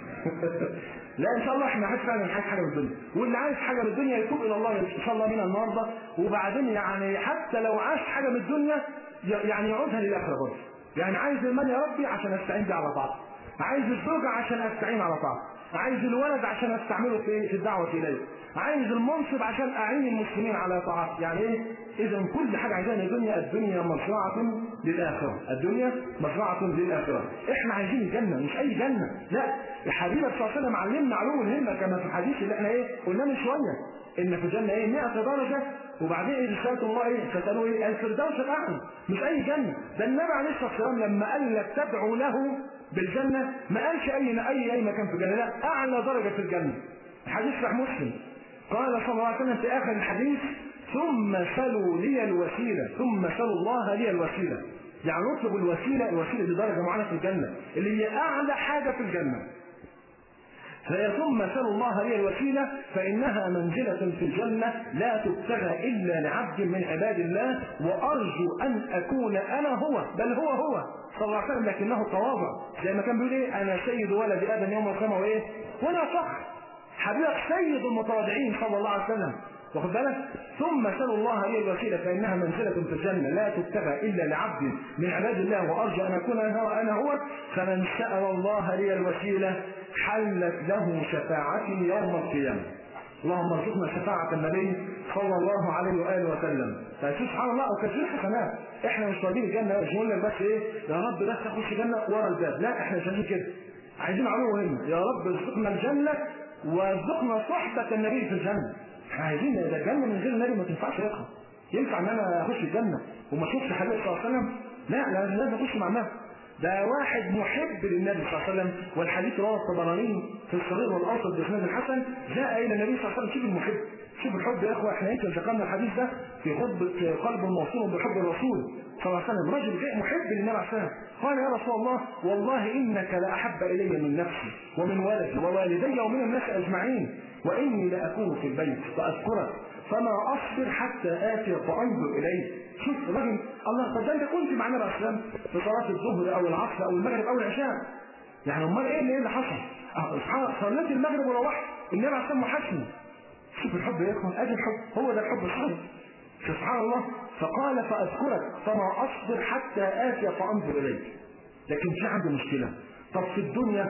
لا ان شاء الله احنا عايز فعلا عايز حاجه من الدنيا واللي عايز حاجه من الدنيا يتوب الى الله ان شاء الله من النهارده وبعدين يعني حتى لو عاش حاجه من الدنيا يعني يعودها للاخره برضه يعني عايز المال يا ربي عشان استعين بيه على طاعته عايز الزوجة عشان استعين على طاعته عايز الولد عشان استعمله في في الدعوة اليه عايز المنصب عشان اعين المسلمين على طاعته يعني ايه اذا كل حاجة عايزاها الدنيا الدنيا مزرعة للاخرة الدنيا مزرعة للاخرة احنا عايزين الجنة مش اي جنة لا الحبيب صلى الله عليه وسلم علمنا علو الهمة كما في الحديث اللي احنا ايه قلنا من شوية ان في الجنة ايه 100 درجة وبعدين ايه رسالة الله ايه فتقالوا ايه الفردوس الاعلى مش اي جنة ده النبي عليه الصلاة والسلام لما قال لك تدعو له بالجنة ما قالش أي أي أي مكان في الجنة لا أعلى درجة في الجنة الحديث صحيح مسلم قال صلى الله عليه وسلم في آخر الحديث ثم سلوا لي الوسيلة ثم سلوا الله لي الوسيلة يعني نطلب الوسيلة الوسيلة بدرجة معينة في الجنة اللي هي أعلى حاجة في الجنة ثم سلوا الله لي الوسيلة فإنها منزلة في الجنة لا تبتغى إلا لعبد من عباد الله وأرجو أن أكون أنا هو بل هو هو صلى الله عليه وسلم لكنه تواضع زي ما كان بيقول إيه أنا سيد ولد آدم يوم القيامة وإيه وأنا فخر حبيبك سيد المتواضعين صلى الله عليه وسلم واخد بالك ثم سلوا الله لي الوسيله فانها منزله في الجنه لا تبتغى الا لعبد من عباد الله وارجو ان اكون انا هو, أنا هو فمن سال الله لي الوسيله حلت له شفاعتي يوم القيامه اللهم ارزقنا شفاعة النبي صلى الله عليه وآله وسلم فسبحان الله وكثير حسنات احنا مش طالبين الجنة مش نقول لك بس ايه يا رب بس اخش جنة ورا الباب لا احنا مش عايزين كده عايزين علو مهمة يا رب ارزقنا الجنة وارزقنا صحبة النبي في الجنة احنا عايزين ده الجنة من غير النبي ما تنفعش يقرا ينفع ان انا اخش الجنة وما اشوفش حبيبي صلى الله عليه وسلم لا لا لازم اخش مع النبي ده واحد محب للنبي صلى الله عليه وسلم والحديث رواه الطبراني في الصغير والاوسط باسناد الحسن جاء الى النبي صلى الله عليه وسلم شوف المحب شوف الحب يا اخوه احنا يمكن ذكرنا الحديث ده في خطبه قلب موصول بحب الرسول صلى الله عليه وسلم رجل جاء محب للنبي عليه الصلاه قال يا رسول الله والله انك لاحب الي من نفسي ومن ولدي ووالدي ومن الناس اجمعين واني لاكون في البيت فاذكرك فما اصبر حتى اتي فانظر اليك شوف الراجل الله طب ده انت كنت مع النبي عليه الصلاه والسلام في صلاه الظهر او العصر او المغرب او العشاء يعني امال ايه اللي, إيه اللي حصل؟ اه صليت المغرب وروحت النبي عليه الصلاه والسلام وحشني شوف الحب يا اخوان ادي الحب هو ده الحب الصحيح سبحان الله فقال فاذكرك فما اصبر حتى اتي فانظر اليك لكن في عندي مشكله طب في الدنيا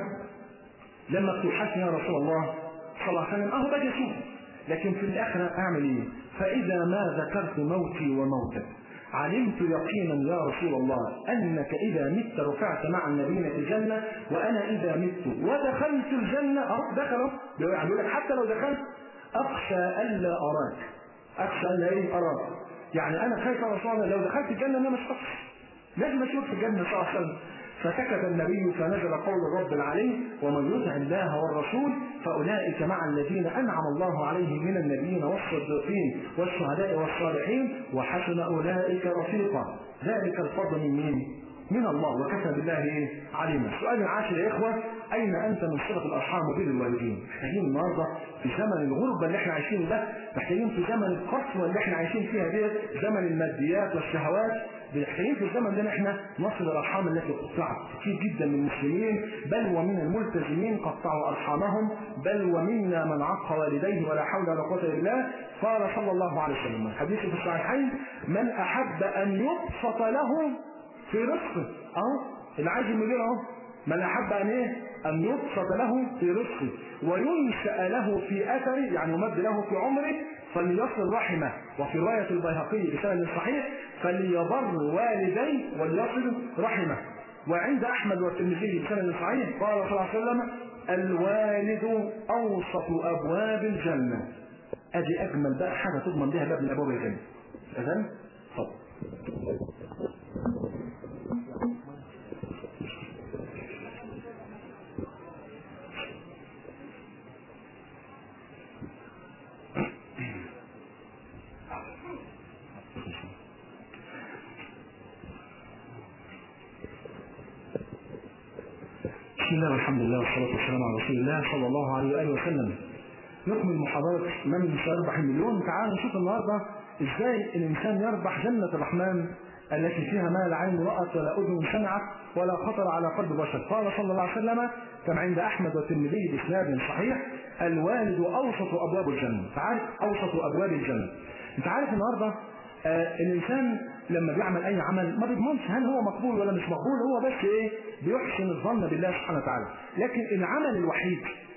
لما بتوحشني يا رسول الله صلى الله عليه وسلم اهو باجي اشوف لكن في الاخره اعمل ايه؟ فاذا ما ذكرت موتي وموتك علمت يقينا يا رسول الله انك اذا مت رفعت مع النبيين في الجنه وانا اذا مت ودخلت الجنه اهو دخل يعني يقول لك حتى لو دخلت اخشى الا اراك اخشى الا ايه اراك يعني انا خايف يا رسول الله لو دخلت الجنه انا مش هخش لازم اشوف في الجنه صلى الله عليه وسلم فسكت النبي فنزل قول الرب العلي ومن يطع الله والرسول فاولئك مع الذين انعم الله عليهم من النبيين والصديقين والشهداء والصالحين وحسن اولئك رفيقا ذلك الفضل من مين؟ من الله وكفى بالله ايه عليما السؤال العاشر يا اخوه اين انت من صله الارحام وبر الوالدين محتاجين النهارده في زمن الغربه اللي احنا عايشين ده محتاجين في زمن القسوه اللي احنا عايشين فيها دي زمن الماديات والشهوات محتاجين في الزمن ده احنا نصل الارحام التي قطعت كثير جدا من المسلمين بل ومن الملتزمين قطعوا ارحامهم بل ومنا من عق والديه ولا حول ولا قوه الا بالله قال صلى الله عليه وسلم الحديث في الصحيحين من احب ان يبسط له في رزقه اهو اللي عايز المليون اهو من احب ان ايه ان يبسط له في رزقه وينشا له في اثره يعني يمد له في عمره فليصل رحمه وفي روايه البيهقي بسند صحيح فليبر والديه وليصل رحمه وعند احمد والترمذي بسند صحيح قال صلى الله عليه وسلم الوالد اوسط ابواب الجنه ادي اجمل بقى حاجه تضمن بها باب من ابواب الجنه اذن اتفضل بسم الله والحمد لله والصلاة والسلام على رسول الله صلى الله عليه وآله وسلم. نكمل محاضرة من سيربح المليون تعالوا نشوف النهاردة ازاي الإنسان يربح جنة الرحمن التي فيها ما لا عين رأت ولا أذن سمعت ولا خطر على قلب بشر قال صلى الله عليه وسلم كما عند أحمد والترمذي بإسناد صحيح الوالد أوسط أبواب الجنة تعرف أوسط أبواب الجنة أنت عارف النهاردة آه الإنسان لما بيعمل أي عمل ما بيضمنش هل هو مقبول ولا مش مقبول هو بس إيه بيحسن الظن بالله سبحانه وتعالى لكن العمل الوحيد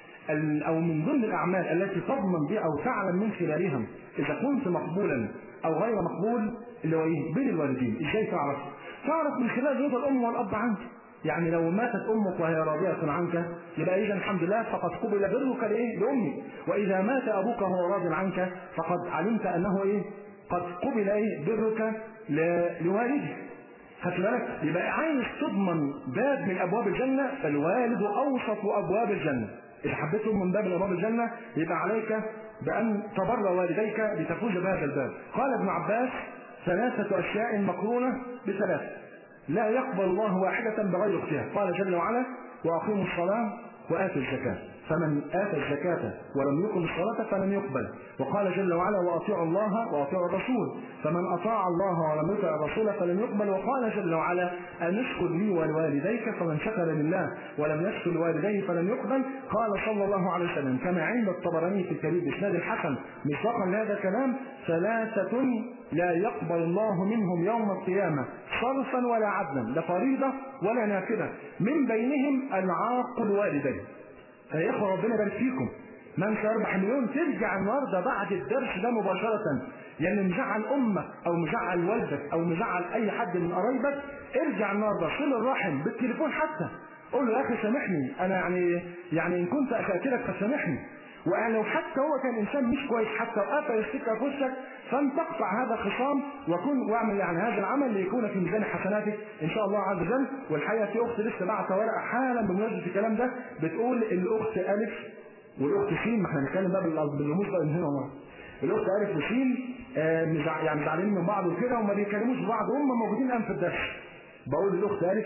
أو من ضمن الأعمال التي تضمن بها أو تعلم من خلالها إذا كنت مقبولا أو غير مقبول اللي هو إيه؟ بين الوالدين، إزاي تعرف؟ تعرف من خلال رضا الأم والأب عنك. يعني لو ماتت أمك وهي راضية عنك يبقى إذا الحمد لله فقد قبل برك لإيه؟ لأمك، وإذا مات أبوك وهو راض عنك فقد علمت أنه إيه؟ قد قبل إيه؟ برك لوالدك. خدت بالك؟ يبقى عايز تضمن باب من أبواب الجنة فالوالد أوسط أبواب الجنة. إذا حبيتهم من باب من أبواب الجنة يبقى عليك بأن تبر والديك لتفوز بهذا الباب. قال ابن عباس ثلاثة أشياء مقرونة بثلاث. لا يقبل الله واحدة بغير اختها. قال جل وعلا: وأقيموا الصلاة وآتوا الزكاة. فمن آتى الزكاة ولم يقم الصلاة فلم يقبل وقال جل وعلا وأطيعوا الله وأطيعوا الرسول فمن أطاع الله ولم يطع الرسول فلم يقبل وقال جل وعلا أن اشكر لي ولوالديك فمن شكر لله ولم يشكر لوالديه فلم يقبل قال صلى الله عليه وسلم كما عند الطبراني في الكبير بإسناد الحسن مصداقا لهذا الكلام ثلاثة لا يقبل الله منهم يوم القيامة صرفا ولا عدلا لا فريضة ولا نافلة من بينهم العاق الوالدين فيا اخوة ربنا يبارك فيكم من سيربح مليون ترجع النهارده بعد الدرس ده مباشرة يعني مزعل امك او مزعل والدك او مزعل اي حد من قرايبك ارجع النهارده صل الرحم بالتليفون حتى قول له يا اخي سامحني انا يعني يعني ان كنت اساترك فسامحني ولو حتى هو كان انسان مش كويس حتى وقفل السكه في وشك فان تقطع هذا الخصام وكن واعمل يعني هذا العمل ليكون في ميزان حسناتك ان شاء الله عز وجل والحقيقه في اخت لسه بعت ورقه حالا بمناسبه الكلام ده بتقول الاخت الف والاخت سين ما احنا بنتكلم بقى بالرموز بقى من هنا وهنا الاخت الف وسين آه يعني زعلانين من بعض وكده وما بيتكلموش ببعض هم موجودين الان في الدرس بقول للاخت الف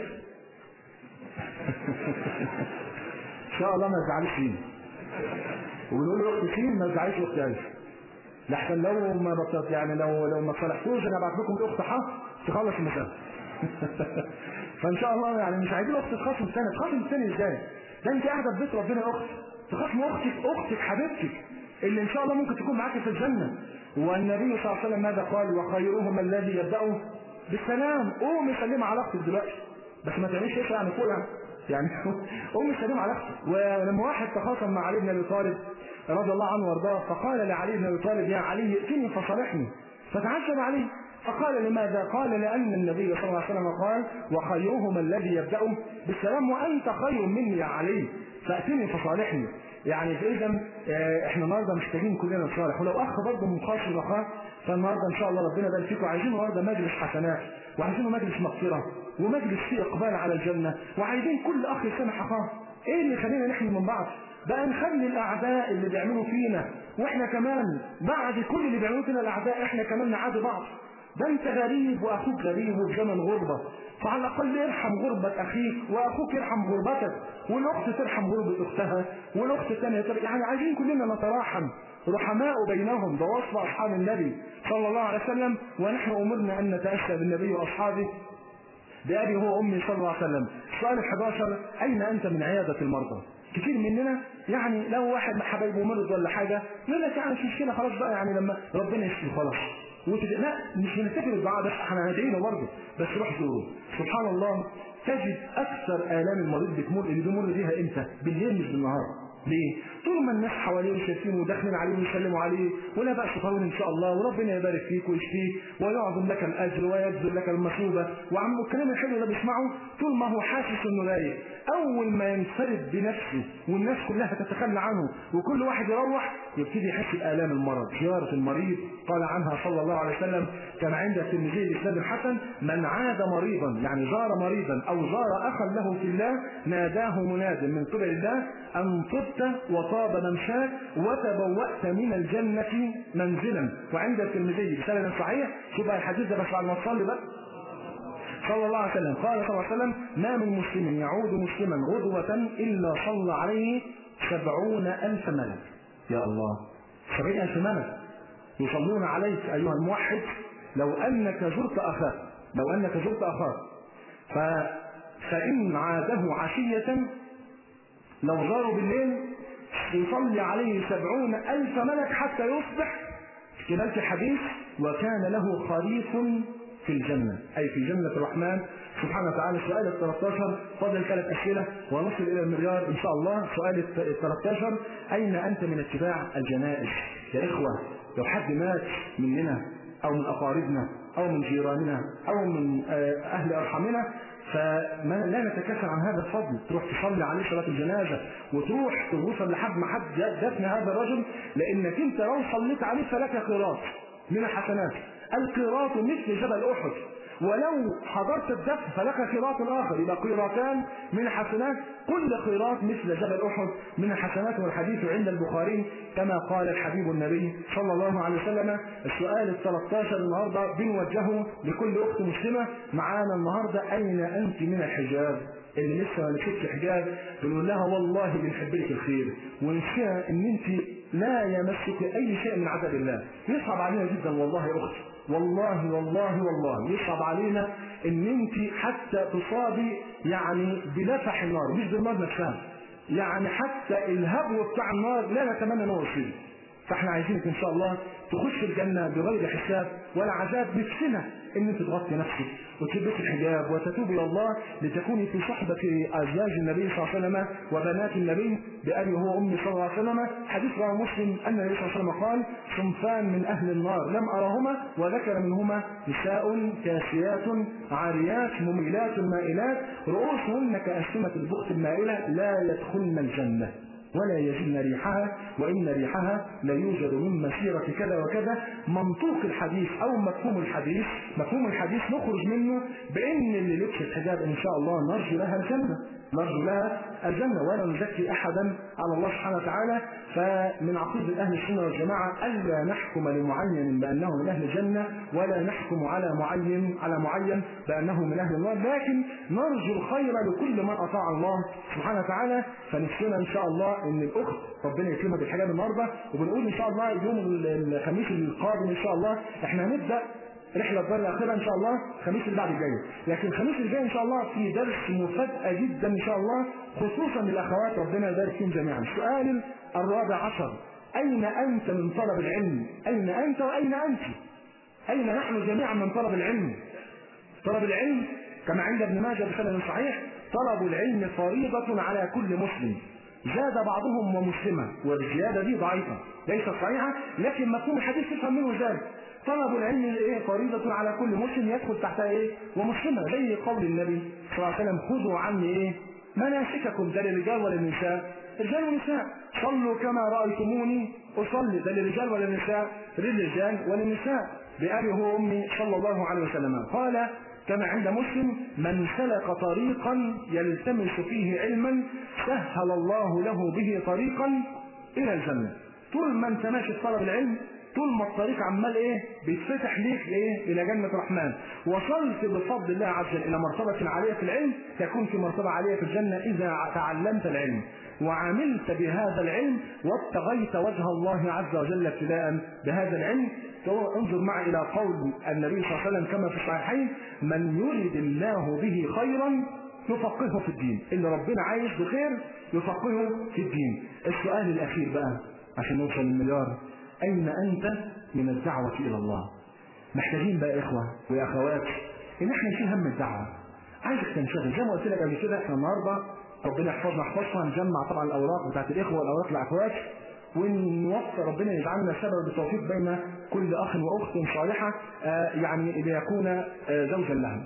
ان شاء الله ما تزعلش فينا ونقول له اخت سين ما تزعلش اخت الف لحسن لو ما بطلت يعني لو لو ما صلحتوش انا ابعت لكم الاخت ح تخلص المساله فان شاء الله يعني مش عايزين اخت تخاصم الثاني تخاصم الثاني ازاي؟ ده انت قاعده في بيت ربنا يا اخت تخاصم اختك اختك حبيبتك اللي ان شاء الله ممكن تكون معاك في الجنه والنبي صلى الله عليه وسلم ماذا قال وخيرهم الذي يبدا بالسلام قومي سلمي على اختك دلوقتي بس ما تعملش ايش يعني فوقها يعني قومي سلمي على اختك ولما واحد تخاصم مع علي بن ابي طالب رضي الله عنه وارضاه فقال لعلي بن ابي طالب يا علي ائتني فصالحني فتعجب عليه فقال لماذا؟ قال لأن النبي صلى الله عليه وسلم قال وخيرهم الذي يبدأ بالسلام وأنت خير مني يا علي فأتني فصالحني يعني إذا احنا النهارده محتاجين كلنا نصالح ولو أخ برضه من خاص الأخاه فالنهارده إن شاء الله ربنا يبارك فيكم عايزين النهارده مجلس حسنات وعايزين مجلس مغفرة ومجلس فيه إقبال على الجنة وعايزين كل أخ يسامح أخاه إيه اللي يخلينا نحمي من بعض؟ بقى نخلي الاعداء اللي بيعملوا فينا واحنا كمان بعد كل اللي بيعملوه فينا الاعداء احنا كمان نعادي بعض ده انت غريب واخوك غريب وفي زمن غربه فعلى الاقل ارحم غربة اخيك واخوك يرحم غربتك والاخت ترحم غربة اختها والاخت الثانية ترحم يعني عايزين كلنا نتراحم رحماء بينهم ده وصف اصحاب النبي صلى الله عليه وسلم ونحن امرنا ان نتاسى بالنبي واصحابه بأبي هو أمي صلى الله عليه وسلم السؤال 11 أين أنت من عيادة المرضى كتير مننا يعني لو واحد من حبايبه مرض ولا حاجة يقول لك يعني مش مشكلة خلاص بقى يعني لما ربنا يشفي خلاص وتد... لا مش بنفتكر الدعاء بس احنا هندعي له برضه بس روح زوره سبحان الله تجد اكثر الام المريض بتمر اللي بيمر بيها امتى؟ بالليل مش بالنهار ليه؟ طول ما الناس حواليه شايفينه وداخلين عليه ويسلموا عليه ولا بأس طول ان شاء الله وربنا يبارك فيك ويشفيك ويعظم لك الاجر ويجزل لك المثوبه وعم الكلام الحلو اللي بيسمعه طول ما هو حاسس انه رايق اول ما ينفرد بنفسه والناس كلها تتخلى عنه وكل واحد يروح يبتدي يحس بالام المرض زياره المريض قال عنها صلى الله عليه وسلم كما عند الترمذي الاسلام الحسن من عاد مريضا يعني زار مريضا او زار اخا له في الله ناداه مناد من قبل الله ان طبت وطاب ممشاك وتبوأت من الجنة منزلا وعند الترمذي بسند صحيح شوف الحديث ده بس بعد ما تصلي بقى صلى الله عليه وسلم قال صلى الله عليه وسلم ما من مسلم يعود مسلما غدوة إلا صلى عليه سبعون ألف ملك يا الله سبعين ألف ملك يصلون عليك أيها الموحد لو أنك زرت أخاك لو أنك زرت أخاك ف... فإن عاده عشية لو زاروا بالليل يصلي عليه سبعون ألف ملك حتى يصبح كمال في الحديث وكان له خريف في الجنة أي في جنة الرحمن سبحانه وتعالى سؤال ال 13 فضل ثلاث أسئلة ونصل إلى المليار إن شاء الله سؤال ال 13 أين أنت من اتباع الجنائز يا إخوة لو حد مات مننا أو من أقاربنا أو من جيراننا أو من أهل أرحامنا فما لا نتكاسل عن هذا الفضل تروح تصلي عليه صلاة الجنازة وتروح توصل لحد ما حد دفن هذا الرجل لأنك أنت لو صليت عليه فلك قيراط من الحسنات القيراط مثل جبل أحد ولو حضرت الدفن فلك قيراط آخر يبقى قيراطان من الحسنات كل قيراط مثل جبل أحد من الحسنات والحديث عند البخاري كما قال الحبيب النبي صلى الله عليه وسلم السؤال ال 13 النهارده بنوجهه لكل أخت مسلمة معانا النهارده أين أنت من الحجاب؟ اللي لسه ما لبستش حجاب بنقول لها والله بنحب لك الخير ونسيها ان انت لا يمسك اي شيء من عذاب الله يصعب علينا جدا والله يا اختي والله والله والله يصعب علينا ان انت حتى تصابي يعني بلفح النار مش بالنار نفسها يعني حتى الهبو بتاع النار لا نتمنى ان هو يصيب فاحنا عايزينك ان شاء الله تخش الجنه بغير حساب ولا عذاب نفسنا ان انت تغطي نفسك وتلبسي الحجاب وتتوبي الى الله لتكوني في صحبه ازواج النبي صلى الله عليه وسلم وبنات النبي بابي هو امي صلى الله عليه وسلم حديث رواه مسلم ان النبي صلى الله عليه وسلم قال صنفان من اهل النار لم ارهما وذكر منهما نساء كاسيات عاريات مميلات مائلات رؤوسهن كاسمه البخت المائله لا يدخلن الجنه ولا يجدن ريحها وإن ريحها لا يوجد من مسيرة كذا وكذا منطوق الحديث أو مفهوم الحديث مفهوم الحديث نخرج منه بأن اللي لبس الحجاب إن شاء الله نرجو لها الجنة نرجو لها الجنة ولا نزكي أحدا على الله سبحانه وتعالى فمن عقيدة أهل السنة والجماعة ألا نحكم لمعين بأنه من أهل الجنة ولا نحكم على معين على معين بأنه من أهل النار لكن نرجو الخير لكل من أطاع الله سبحانه وتعالى فنفسنا إن شاء الله إن الأخت ربنا يكرمها بالحجاب النهارده وبنقول إن شاء الله يوم الخميس القادم إن شاء الله إحنا هنبدأ رحلة الدار الأخيرة إن شاء الله الخميس اللي بعد الجاي لكن الخميس اللي جاي إن شاء الله في درس مفاجأة جدا إن شاء الله خصوصا للأخوات ربنا يبارك فيهم جميعا السؤال الرابع عشر أين أنت من طلب العلم أين أنت وأين أنت أين نحن جميعا من طلب العلم طلب العلم كما عند ابن ماجه بسند صحيح طلب العلم فريضة على كل مسلم زاد بعضهم ومسلمة والزيادة دي ضعيفة ليست صحيحة لكن مفهوم الحديث تفهم منه ذلك طلب العلم ايه فريضة على كل مسلم يدخل تحتها ايه ومسلمة زي قول النبي صلى الله عليه وسلم خذوا عني ايه مناسككم ده للرجال وللنساء رجال ونساء صلوا كما رأيتموني أصلي ده للرجال وللنساء للرجال وللنساء بأبي هو أمي صلى الله عليه وسلم قال كما عند مسلم من سلك طريقا يلتمس فيه علما سهل الله له به طريقا إلى الجنة طول ما انت ماشي في طلب العلم طول ما الطريق عمال ايه بيتفتح ليك ايه الى جنه الرحمن وصلت بفضل الله عز وجل الى مرتبه عاليه في العلم تكون في مرتبه عاليه في الجنه اذا تعلمت العلم وعملت بهذا العلم وابتغيت وجه الله عز وجل ابتداء بهذا العلم انظر معي الى قول النبي صلى الله عليه وسلم كما في الصحيحين من يرد الله به خيرا يفقهه في الدين اللي ربنا عايز بخير يفقهه في الدين السؤال الاخير بقى عشان نوصل للمليار اين انت من الدعوه الى الله محتاجين بقى يا اخوه ويا اخوات ان احنا نشيل هم الدعوه عايزك تنشغل زي ما قلت لك قبل كده احنا النهارده ربنا يحفظنا يحفظنا نجمع طبعا الاوراق بتاعت الاخوه والاوراق الاخوات ونوفق ربنا يجعلنا سبب التوفيق بين كل اخ واخت صالحه آه يعني ليكون آه زوجا لها.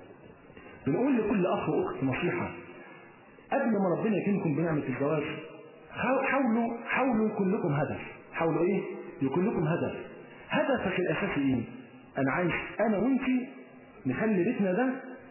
بنقول لكل اخ واخت نصيحه قبل ما ربنا يكرمكم بنعمه الزواج حاولوا حاولوا يكون لكم هدف، حاولوا ايه؟ يكون لكم هدف. هدفك الاساسي ايه؟ انا عايز انا وانت نخلي بيتنا ده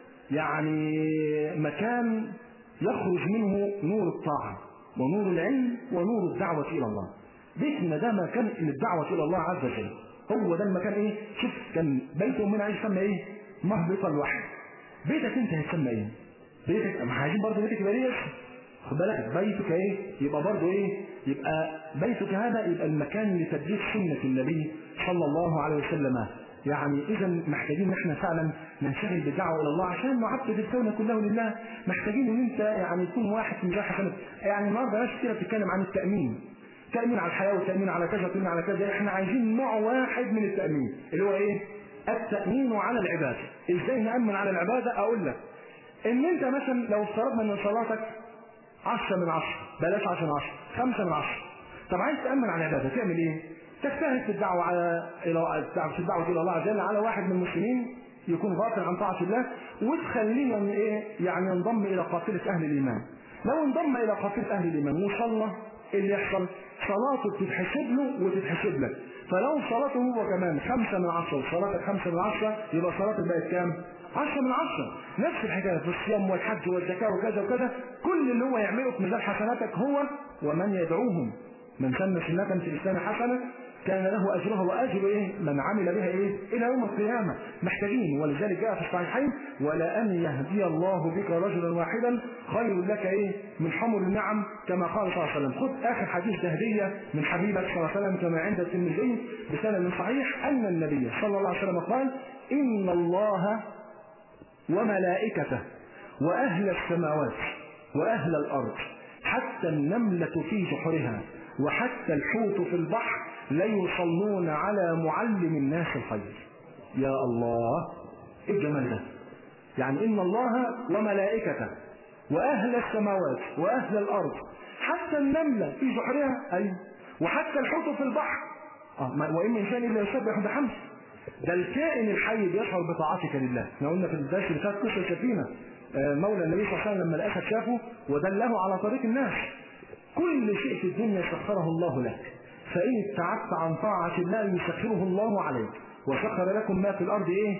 يعني مكان يخرج منه نور الطاعه ونور العلم ونور الدعوة إلى الله بيتنا ده مكان للدعوة إلى الله عز وجل هو ده المكان إيه شوف كان بيت أمنا عايز يسمى إيه مهبط الوحي بيتك أنت هيسمى إيه بيتك ما عايزين برضه بيتك يبقى ليه خد بالك بيتك ايه يبقى برضه ايه يبقى بيتك هذا يبقى المكان لتدريس سنة النبي صلى الله عليه وسلم يعني اذا محتاجين ان احنا فعلا ننشغل بالدعوه الى الله عشان نعبد الكون كله لله محتاجين ان انت يعني تكون واحد من جاحة حسنات يعني النهارده ناس كتير بتتكلم عن التامين تامين على الحياه وتامين على كذا وتامين على كذا احنا عايزين نوع واحد من التامين اللي هو ايه التامين على العباده ازاي نامن على العباده اقول لك ان انت مثلا لو افترضنا ان صلاتك 10 من 10 بلاش 10 من 10 5 من 10 طب عايز تامن على العباده تعمل ايه تجتهد في الدعوة على إلى في الدعوة إلى الله عز وجل على واحد من المسلمين يكون غافل عن طاعة الله وتخليه إيه يعني ينضم إلى قافلة أهل الإيمان. لو انضم إلى قافلة أهل الإيمان وصلى اللي يحصل صلاته بتتحسب له وتتحسب لك. فلو صلاته هو كمان خمسة من عشرة وصلاتك خمسة من عشرة يبقى صلاتك بقت كام؟ عشرة من عشرة نفس الحكاية في الصيام والحج والزكاة وكذا وكذا كل اللي هو يعمله في ميزان حسناتك هو ومن يدعوهم من سن سنة في الإسلام حسنة كان له اجرها واجر ايه من عمل بها ايه الى يوم القيامه محتاجين ولذلك جاء في الصحيحين ولان يهدي الله بك رجلا واحدا خير لك ايه من حمر النعم كما قال صلى الله عليه وسلم خذ اخر حديث تهديه من حبيبك صلى الله عليه وسلم كما عند الترمذي بسند صحيح ان النبي صلى الله عليه وسلم قال ان الله وملائكته واهل السماوات واهل الارض حتى النمله في جحرها وحتى الحوت في البحر ليصلون على معلم الناس الخير يا الله ايه الجمال ده يعني ان الله وملائكته واهل السماوات واهل الارض حتى النمله في جحرها اي وحتى الحوت في البحر اه وان من شيء الا يسبح بحمد ده الكائن الحي بيشعر بطاعتك لله احنا قلنا في الدرس اللي فات قصه سفينه مولى النبي صلى الله عليه وسلم لما الاسد شافه ودله على طريق الناس كل شيء في الدنيا سخره الله لك فإن ابتعدت عن طاعة الله يسخره الله عليك وسخر لكم ما في الأرض إيه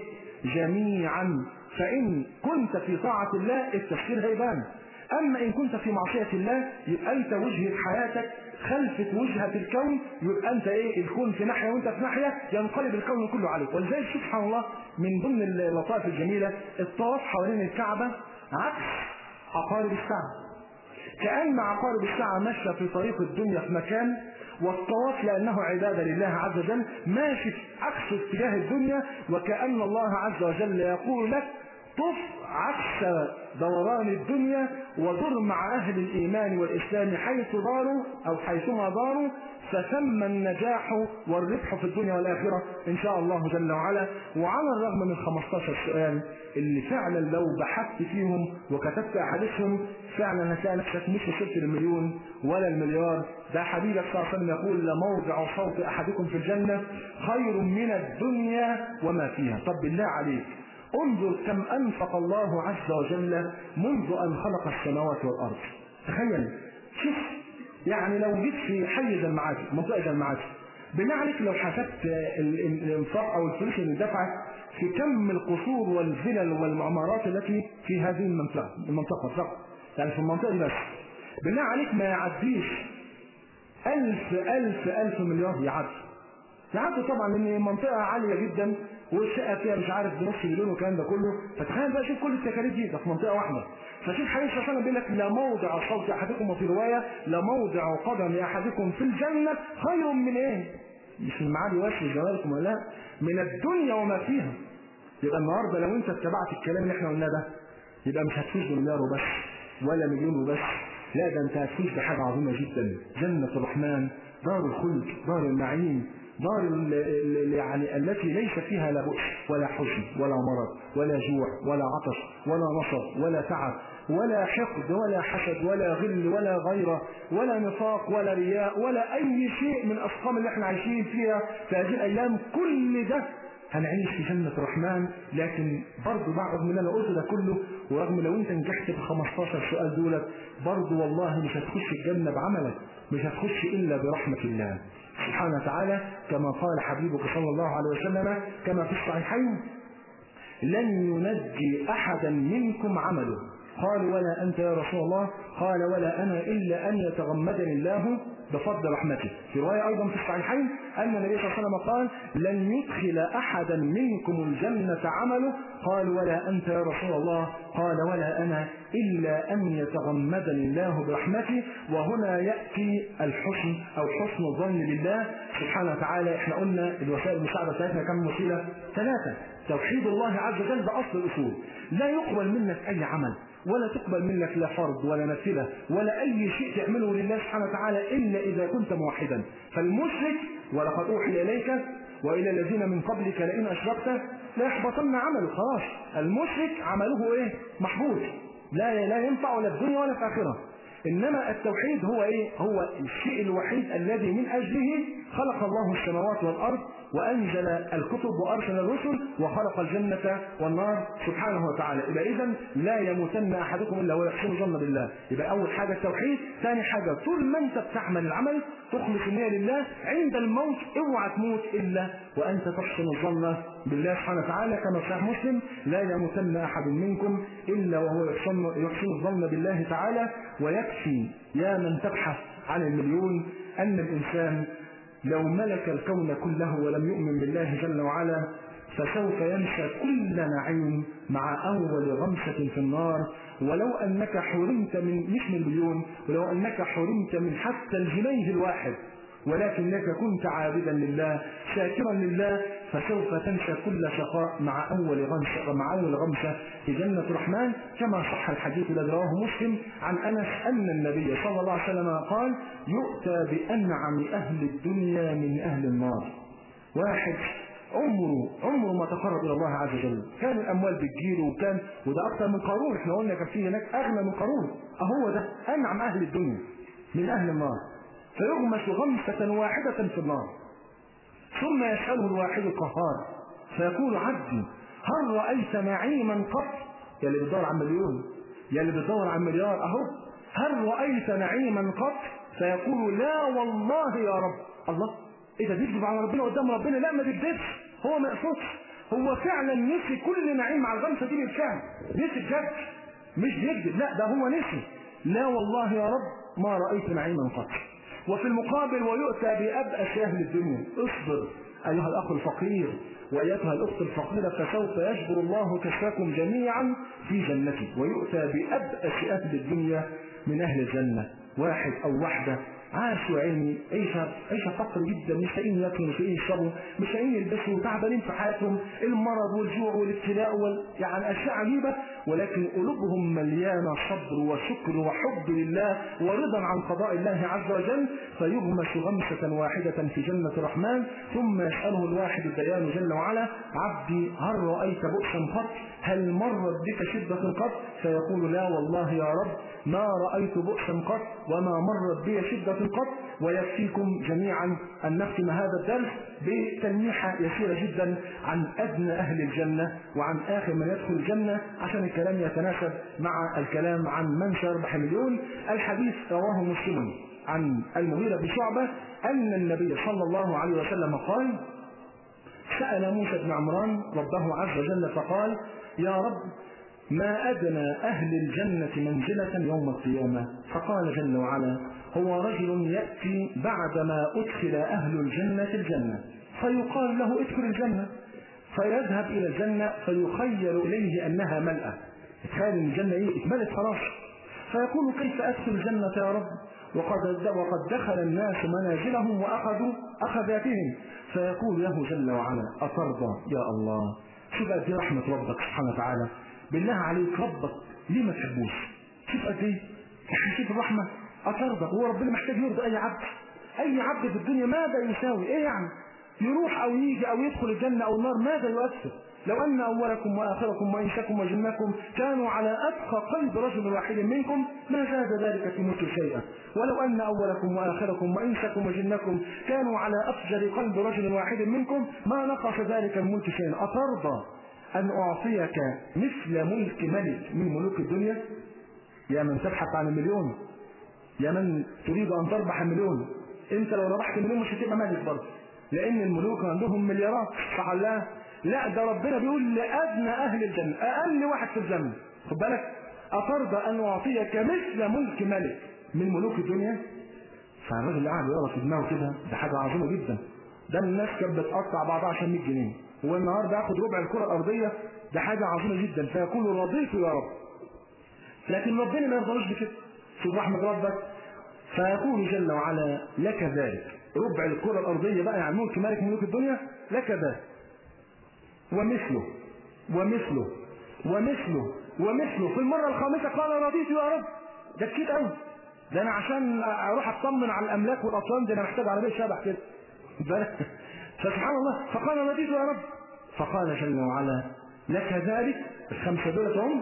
جميعا فإن كنت في طاعة الله التسخير هيبان أما إن كنت في معصية الله يبقى أنت وجهة حياتك خلفة وجهة الكون يبقى أنت إيه الكون في ناحية وأنت في ناحية ينقلب الكون كله عليك ولذلك سبحان الله من ضمن اللطائف الجميلة الطواف حوالين الكعبة عكس عقارب الساعة كأن عقارب الساعة ماشية في طريق الدنيا في مكان والطواف لأنه عبادة لله عز وجل ماشي في عكس اتجاه الدنيا وكأن الله عز وجل يقول لك طف عكس دوران الدنيا ودر مع أهل الإيمان والإسلام حيث داروا أو حيثما داروا فثم النجاح والربح في الدنيا والآخرة إن شاء الله جل وعلا وعلى الرغم من 15 سؤال اللي فعلا لو بحثت فيهم وكتبت أحاديثهم فعلا هتلاقي نفسك مش وصلت للمليون ولا المليار ده حبيبك صلى الله عليه وسلم يقول لموضع صوت أحدكم في الجنة خير من الدنيا وما فيها طب بالله عليك انظر كم أنفق الله عز وجل منذ أن خلق السماوات والأرض تخيل شوف يعني لو جيت في حي زي المعادي منطقة زي المعادي بالله عليك لو حسبت الانفاق او الفلوس اللي دفعت في كم القصور والفلل والمعمارات التي في هذه المنطقة المنطقة فقط يعني في المنطقة دي بس بالله عليك ما يعديش ألف ألف ألف مليار يعدي يعدوا طبعا لان منطقه عاليه جدا والشقه فيها مش عارف بنص مليون والكلام ده كله فتخيل بقى شوف كل التكاليف دي ده في منطقه واحده فشوف حديث صلى الله عليه وسلم بيقول لك لا موضع صوت احدكم وفي روايه لا موضع قدم احدكم في الجنه خير من ايه؟ مش المعالي وش جوالكم ولا لا من الدنيا وما فيها يبقى النهارده لو انت اتبعت الكلام اللي احنا قلناه ده يبقى مش هتفوز بمليار وبس ولا مليون وبس لا ده انت هتفوز بحاجه عظيمه جدا جنه الرحمن دار الخلد دار النعيم دار ال ال يعني التي ليس فيها لا بؤس ولا حزن ولا مرض ولا جوع ولا عطش ولا نصب ولا تعب ولا حقد ولا حسد ولا غل ولا غيرة ولا نفاق ولا رياء ولا أي شيء من الأسقام اللي احنا عايشين فيها في هذه الأيام كل ده هنعيش في جنة الرحمن لكن برضه بعد من اللي انا قلته ده كله ورغم لو انت نجحت في 15 سؤال دولت برضه والله مش هتخش الجنة بعملك مش هتخش إلا برحمة الله سبحانه وتعالى كما قال حبيبك صلى الله عليه وسلم كما في الصحيحين لن ينجي أحدا منكم عمله قال ولا أنت يا رسول الله قال ولا أنا إلا أن يتغمدني الله بفضل رحمته في رواية أيضا في الصحيحين أن النبي صلى الله عليه وسلم قال لن يدخل أحدا منكم الجنة عمله قال ولا أنت يا رسول الله قال ولا أنا إلا أن يتغمدني الله برحمته وهنا يأتي الحسن أو حسن الظن بالله سبحانه وتعالى احنا قلنا الوسائل المساعدة بتاعتنا كم وسيلة ثلاثة توحيد الله عز وجل ده أصل الأصول لا يقبل منك أي عمل ولا تقبل منك لا فرض ولا نافلة ولا أي شيء تعمله لله سبحانه وتعالى إلا إذا كنت موحدا فالمشرك ولقد أوحي إليك وإلى الذين من قبلك لئن أشركت لا يحبطن عمله خلاص المشرك عمله إيه محبوط لا لا ينفع ولا في الدنيا ولا في الآخرة إنما التوحيد هو إيه؟ هو الشيء الوحيد الذي من أجله خلق الله السماوات والأرض وأنزل الكتب وأرسل الرسل وخلق الجنة والنار سبحانه وتعالى يبقى إذا لا يموتن أحدكم إلا ويحسن ظن بالله يبقى أول حاجة التوحيد ثاني حاجة طول ما أنت بتعمل العمل تخلص النية لله عند الموت اوعى تموت إلا وأنت تحسن الظن بالله سبحانه وتعالى كما في صحيح مسلم لا يموتن أحد منكم إلا وهو يحسن يحسن الظن بالله تعالى ويكفي يا من تبحث عن المليون أن الإنسان لو ملك الكون كله ولم يؤمن بالله جل وعلا فسوف ينسى كل نعيم مع أول غمسة في النار ولو أنك حرمت من مش من مليون ولو أنك حرمت من حتى الجنيه الواحد ولكنك كنت عابدا لله شاكرا لله فسوف تنسى كل شقاء مع أول غمسة مع أول غمسة في جنة الرحمن كما صح الحديث الذي رواه مسلم عن أنس أن النبي صلى الله عليه وسلم قال يؤتى بأنعم أهل الدنيا من أهل النار واحد عمره عمره ما تقرب الى الله عز وجل كان الاموال بتجيله وكان وده اكثر من قارون احنا قلنا كان في هناك اغنى من قارون اهو ده انعم اهل الدنيا من اهل النار فيغمس غمسة واحدة في النار ثم يسأله الواحد القهار فيقول عبدي هل رأيت نعيما قط يا اللي بتدور على مليون يا اللي بتدور على مليار اهو هل رأيت نعيما قط فيقول لا والله يا رب الله ايه ده بيكذب على ربنا قدام ربنا لا ما بيكذبش هو ما يقصدش هو فعلا نسي كل نعيم على الغمسه دي بالفعل نسي بجد مش بيكذب لا ده هو نسي لا والله يا رب ما رايت نعيما قط وفي المقابل ويؤتى بأبأس أهل الدنيا اصبر أيها الأخ الفقير وأيتها الأخت الفقيرة فسوف يجبر الله كساكم جميعا في جنته ويؤتى بأبأس أهل الدنيا من أهل الجنة واحد أو واحدة عاشوا عيني عيشة عيشة فقر جدا مش لاقيين ياكلوا مش لاقيين يشربوا مش لاقيين يلبسوا تعبانين في حياتهم المرض والجوع والابتلاء وال... يعني اشياء عجيبه ولكن قلوبهم مليانه صبر وشكر وحب لله ورضا عن قضاء الله عز وجل فيغمس غمسه واحده في جنه الرحمن ثم يساله الواحد الديان جل وعلا عبدي هل رايت بؤسا قط؟ هل مرت بك شده قط؟ فيقول لا والله يا رب ما رايت بؤسا قط وما مرت بي شده قط ويكفيكم جميعا أن نختم هذا الدرس بتلميحة يسيرة جدا عن أدنى أهل الجنة وعن آخر من يدخل الجنة عشان الكلام يتناسب مع الكلام عن من سيربح مليون الحديث رواه مسلم عن المغيرة بن شعبة أن النبي صلى الله عليه وسلم قال سأل موسى بن عمران ربه عز وجل فقال يا رب ما أدنى أهل الجنة منزلة يوم القيامة فقال جل وعلا هو رجل يأتي بعدما أدخل أهل الجنة الجنة فيقال له ادخل الجنة فيذهب إلى الجنة فيخيل إليه أنها ملأة تخيل ان الجنة ايه اتملت خلاص فيقول كيف ادخل الجنة يا رب وقد وقد دخل الناس منازلهم واخذوا اخذاتهم فيقول له جل وعلا اترضى يا الله شوف قد ايه رحمة ربك سبحانه وتعالى بالله عليك ربك ليه ما تحبوش شوف قد ايه شوف الرحمة اترضى هو ربنا محتاج يرضى اي عبد اي عبد في الدنيا ماذا يساوي ايه يعني يروح او يجي او يدخل الجنة او النار ماذا يؤثر لو أن أولكم وآخركم وإنسكم وجنكم كانوا على أتقى قلب رجل واحد منكم ما زاد ذلك في ملك شيئا ولو أن أولكم وآخركم وإنسكم وجنكم كانوا على أفجر قلب رجل واحد منكم ما نقص ذلك من ملك شيئا أترضى أن أعطيك مثل ملك ملك من ملوك الدنيا يا من تبحث عن المليون يا من تريد أن تربح المليون أنت لو ربحت المليون مش هتبقى ملك برضه لأن الملوك عندهم مليارات صح الله لا ده ربنا بيقول لأدنى أهل الجنة أقل واحد في الجنة خد بالك أترضى أن أعطيك مثل ملك ملك من ملوك الدنيا فالراجل قاعد يقرا في دماغه كده ده حاجة عظيمة جدا ده الناس كانت بتقطع بعضها عشان 100 جنيه هو النهارده ياخد ربع الكرة الأرضية ده حاجة عظيمة جدا فيقول رضيت يا رب لكن ربنا ما يرضاش بكده شوف رحمة ربك فيقول جل وعلا لك ذلك ربع الكرة الأرضية بقى يعني ملك ملك ملوك الدنيا لك ذلك ومثله ومثله ومثله ومثله في المرة الخامسة قال رضيت يا رب ده كتير قوي ده انا عشان اروح اطمن على الاملاك والاطفال ده انا محتاج عربيه شبح كده فسبحان الله فقال رضيت يا رب فقال جل وعلا لك ذلك الخمسه دولة هم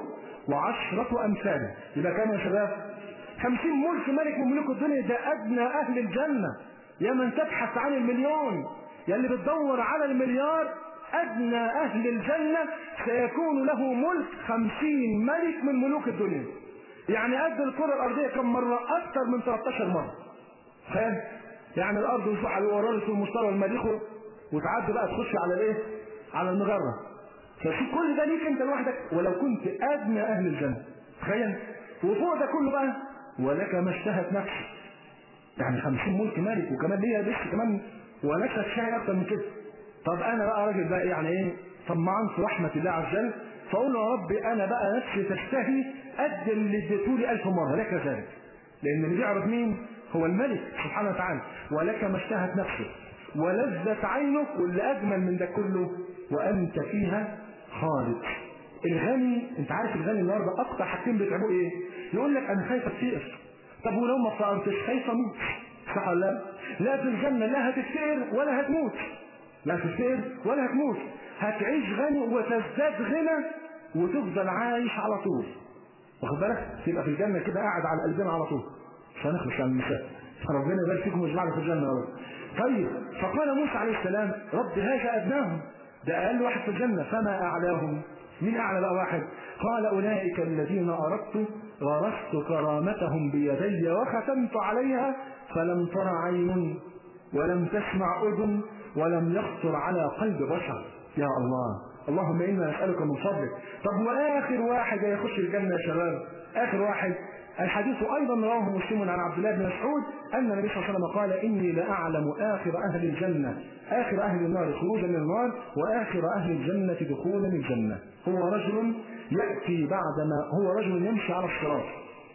وعشرة امثاله يبقى كام يا شباب؟ خمسين ملك ملك من ملوك الدنيا ده ادنى اهل الجنه يا من تبحث عن المليون يا اللي بتدور على المليار أدنى أهل الجنة سيكون له ملك خمسين ملك من ملوك الدنيا يعني قد الكرة الأرضية كم مرة أكثر من 13 مرة فاهم يعني الأرض والزحل والورانس والمشتري والمريخ وتعدي بقى تخش على الإيه؟ على المجرة فشوف كل ده ليك أنت لوحدك ولو كنت أدنى أهل الجنة تخيل وفوق ده كله بقى ولك ما اشتهت نفسك يعني خمسين ملك ملك وكمان ليها بس كمان ولك تشتهي أكثر من كده طب انا بقى راجل بقى يعني ايه طمعان في رحمة الله عز وجل فاقول له يا رب انا بقى نفسي تشتهي قد اللي اديتولي الف مرة لك ذلك لان اللي بيعرف مين هو الملك سبحانه وتعالى ولك ما اشتهت نفسك ولذت عينك واللي اجمل من ده كله وانت فيها خالد الغني انت عارف الغني النهارده اكتر حاجتين بيتعبوه ايه يقول لك انا خايف اتفقر طب ولو ما فقرتش خايف اموت صح ولا لا لا في الجنه لا هتتفقر ولا هتموت لا تسير ولا هتموت هتعيش غني وتزداد غنى وتفضل عايش على طول واخد بالك تبقى في الجنه كده قاعد على قلبنا على طول مش هنخلص عن المثال فربنا يبارك فيكم ويجمعنا في الجنه يا رب طيب فقال موسى عليه السلام رب هذا ادناهم ده اقل واحد في الجنه فما اعلاهم مين اعلى بقى واحد قال اولئك الذين اردت غرست كرامتهم بيدي وختمت عليها فلم تر عين ولم تسمع اذن ولم يخطر على قلب بشر يا الله اللهم انا نسالك من فضلك طب واخر واحد يخش الجنه يا شباب اخر واحد الحديث ايضا رواه مسلم عن عبد الله بن مسعود ان النبي صلى الله عليه وسلم قال اني لاعلم اخر اهل الجنه اخر اهل النار خروجا من النار واخر اهل الجنه دخولا الجنه هو رجل ياتي بعدما هو رجل يمشي على الصراط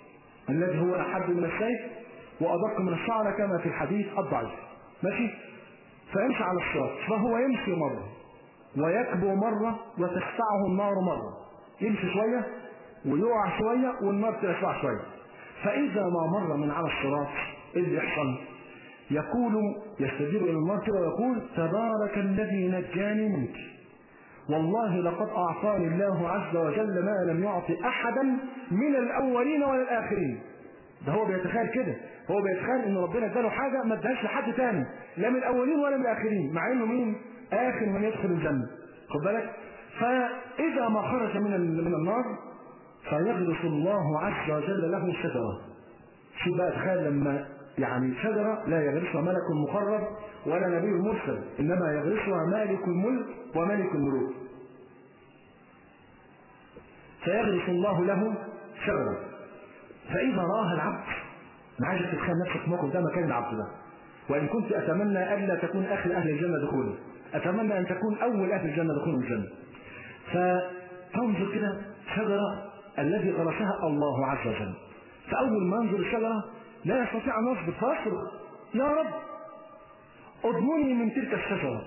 الذي هو احد من السيف وادق من الشعر كما في الحديث الضعيف ماشي فيمشي على الصراط فهو يمشي مرة ويكبو مرة وتدفعه النار مرة يمشي شوية ويقع شوية والنار تدفع شوية فإذا ما مر من على الصراط إيه اللي يحصل؟ يقول يستجيب إلى النار كده ويقول تبارك الذي نجاني منك والله لقد أعطاني الله عز وجل ما لم يعطي أحدا من الأولين ولا الآخرين ده هو بيتخيل كده هو بيتخيل ان ربنا اداله حاجه ما اداهاش لحد تاني لا من الاولين ولا من الاخرين مع انه مين اخر من يدخل الجنه خد بالك فاذا ما خرج من من النار فيغرس الله عز وجل له شجره شو بقى تخيل لما يعني شجره لا يغرسها ملك مقرب ولا نبي مرسل انما يغرسها مالك الملك وملك الملوك فيغرس الله له شجره فاذا راها العبد انا عايزك تتخيل نفسك في الموقف ده مكان العبد ده وان كنت اتمنى الا تكون اخر اهل الجنه دخولا أتمنى أن تكون أول أهل الجنة دخول الجنة فتنظر كده شجرة الذي غرسها الله عز وجل فأول ما ينظر الشجرة لا يستطيع أن يصبر فيصرخ يا رب اضمني من تلك الشجرة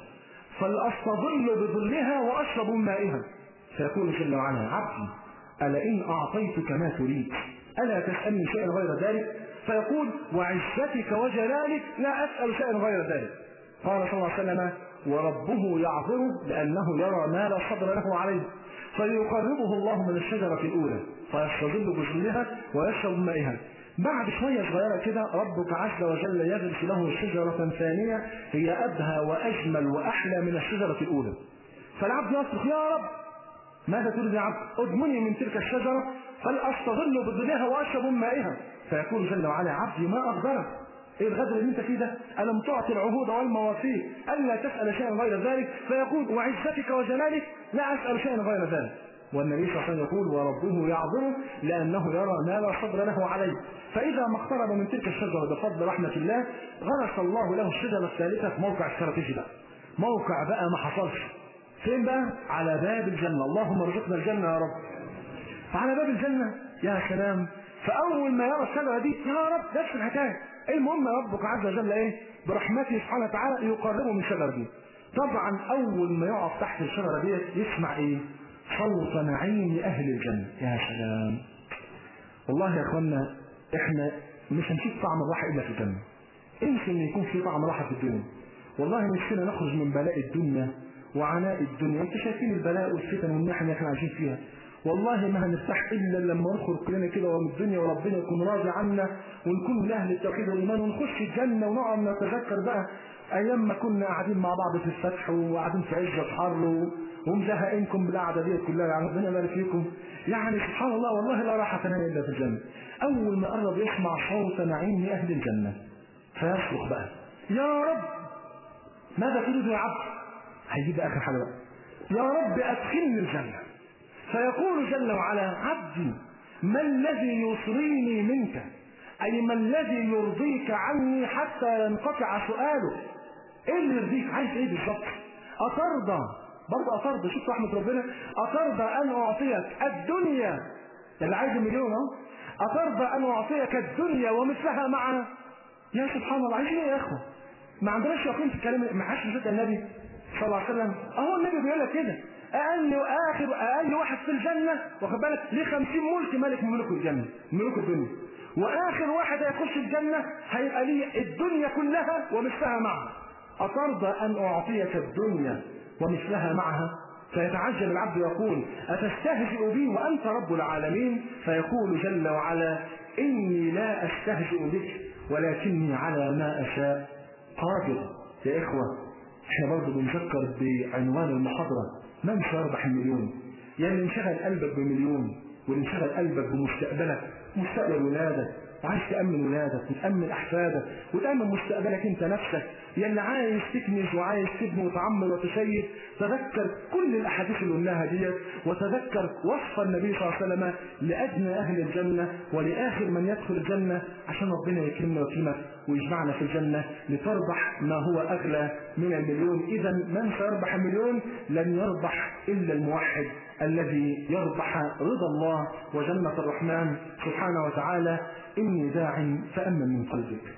فلأستظل بظلها وأشرب من مائها فيقول جل وعلا عبدي ألا إن أعطيتك ما تريد ألا تسألني شيئا غير ذلك فيقول وعزتك وجلالك لا أسأل شيئا غير ذلك قال صلى الله عليه وسلم وربه يعذره لأنه يرى ما لا صبر له عليه فيقربه الله من الشجرة الأولى فيستظل بظلها ويشرب من مائها بعد شوية صغيرة كده ربك عز وجل يغرس له شجرة ثانية هي أبهى وأجمل وأحلى من الشجرة الأولى فالعبد يصرخ يا رب ماذا تريد يا عبد؟ اضمني من تلك الشجرة فلأستظل بظلها وأشرب من مائها فيقول جل وعلا عبدي ما أقدرك ايه الغدر اللي انت فيه ده؟ الم تعطي العهود والمواثيق الا تسال شيئا غير ذلك فيقول وعزتك وجلالك لا اسال شيئا غير ذلك والنبي صلى الله عليه وسلم يقول وربه يعذره لانه يرى ما لا صبر له عليه فاذا ما اقترب من تلك الشجره بفضل رحمه الله غرس الله له الشجره الثالثه في موقع استراتيجي بقى موقع بقى ما حصلش فين بقى؟ على باب الجنه اللهم ارزقنا الجنه يا رب فعلى باب الجنه يا سلام فاول ما يرى الشجره دي يا رب نفس الحكايه المهم ربك عز وجل ايه برحمته سبحانه وتعالى يقربه من الشجره دي طبعا اول ما يقف تحت الشجره دي يسمع ايه صوت نعيم اهل الجنه يا سلام والله يا اخوانا احنا مش هنشوف طعم الراحه الا في الجنه انسى ان يكون في طعم راحه في الدنيا والله نفسنا نخرج من بلاء الدنيا وعناء الدنيا انتوا شايفين البلاء والفتن والمحن اللي احنا عايشين فيها والله ما هنرتاح الا لما نخرج كلنا كده من الدنيا وربنا يكون راضي عنا ونكون من اهل التوحيد والايمان ونخش الجنه ونقعد نتذكر بقى ايام ما كنا قاعدين مع بعض في الفتح وقاعدين في عز الحر ومزهقينكم بالقعده دي كلها يعني ربنا يبارك فيكم يعني سبحان الله والله لا راحه لنا الا في الجنه اول ما قرب يسمع صوت نعيم اهل الجنه فيصرخ بقى يا رب ماذا تريد يا عبد هيجيب اخر حاجه بقى يا رب ادخلني الجنه فيقول جل وعلا عبدي ما الذي يصريني منك أي ما الذي يرضيك عني حتى ينقطع سؤاله ايه اللي يرضيك عايز ايه بالظبط أترضى برضه أترضى شوف رحمة ربنا أترضى أن أعطيك الدنيا اللي عايز مليون اهو أترضى أن أعطيك الدنيا ومثلها معها يا سبحان الله عايزين ايه يا اخوة ما عندناش يقين في الكلام ما حدش مصدق النبي صلى الله عليه وسلم اهو النبي بيقول لك كده اقل واخر اقل واحد في الجنه واخد بالك ليه 50 ملك ملك من ملوك الجنه ملوك الدنيا واخر واحد هيخش الجنه هيبقى ليه الدنيا كلها ومثلها معها اترضى ان اعطيك الدنيا ومثلها معها فيتعجب العبد يقول أتستهزئ بي وأنت رب العالمين فيقول جل وعلا إني لا أستهزئ بك ولكني على ما أشاء قادر يا إخوة احنا برضه بنفكر بعنوان المحاضرة من سيربح المليون يعني اللي انشغل قلبك بمليون واللي انشغل قلبك بمستقبلك مستقبل ولادك وعايز تأمن ولادك وتأمن أحفادك وتأمن مستقبلك أنت نفسك يا اللي عايز تكنز وعايز تبني وتعمر وتشيد تذكر كل الأحاديث اللي قلناها ديت وتذكر وصف النبي صلى الله عليه وسلم لأدنى أهل الجنة ولآخر من يدخل الجنة عشان ربنا يكرمنا ويكرمك ويجمعنا في الجنة لتربح ما هو أغلى من المليون إذا من سيربح المليون لن يربح إلا الموحد الذي يربح رضا الله وجنة الرحمن سبحانه وتعالى إني داع فأمن من قلبك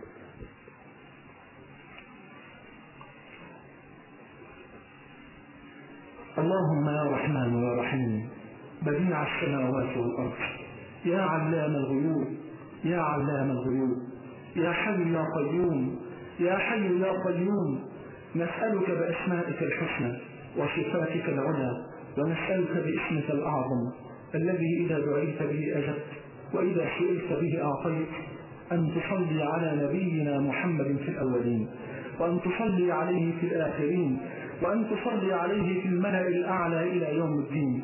اللهم يا رحمن يا رحيم بديع السماوات والأرض يا علام الغيوب يا علام الغيوب يا حي يا قيوم يا حي يا قيوم نسألك بأسمائك الحسنى وصفاتك العلى ونسألك باسمك الأعظم الذي إذا دعيت به أجبت وإذا سئلت به أعطيت أن تصلي على نبينا محمد في الأولين وأن تصلي عليه في الآخرين وأن تصلي عليه في الملأ الأعلى إلى يوم الدين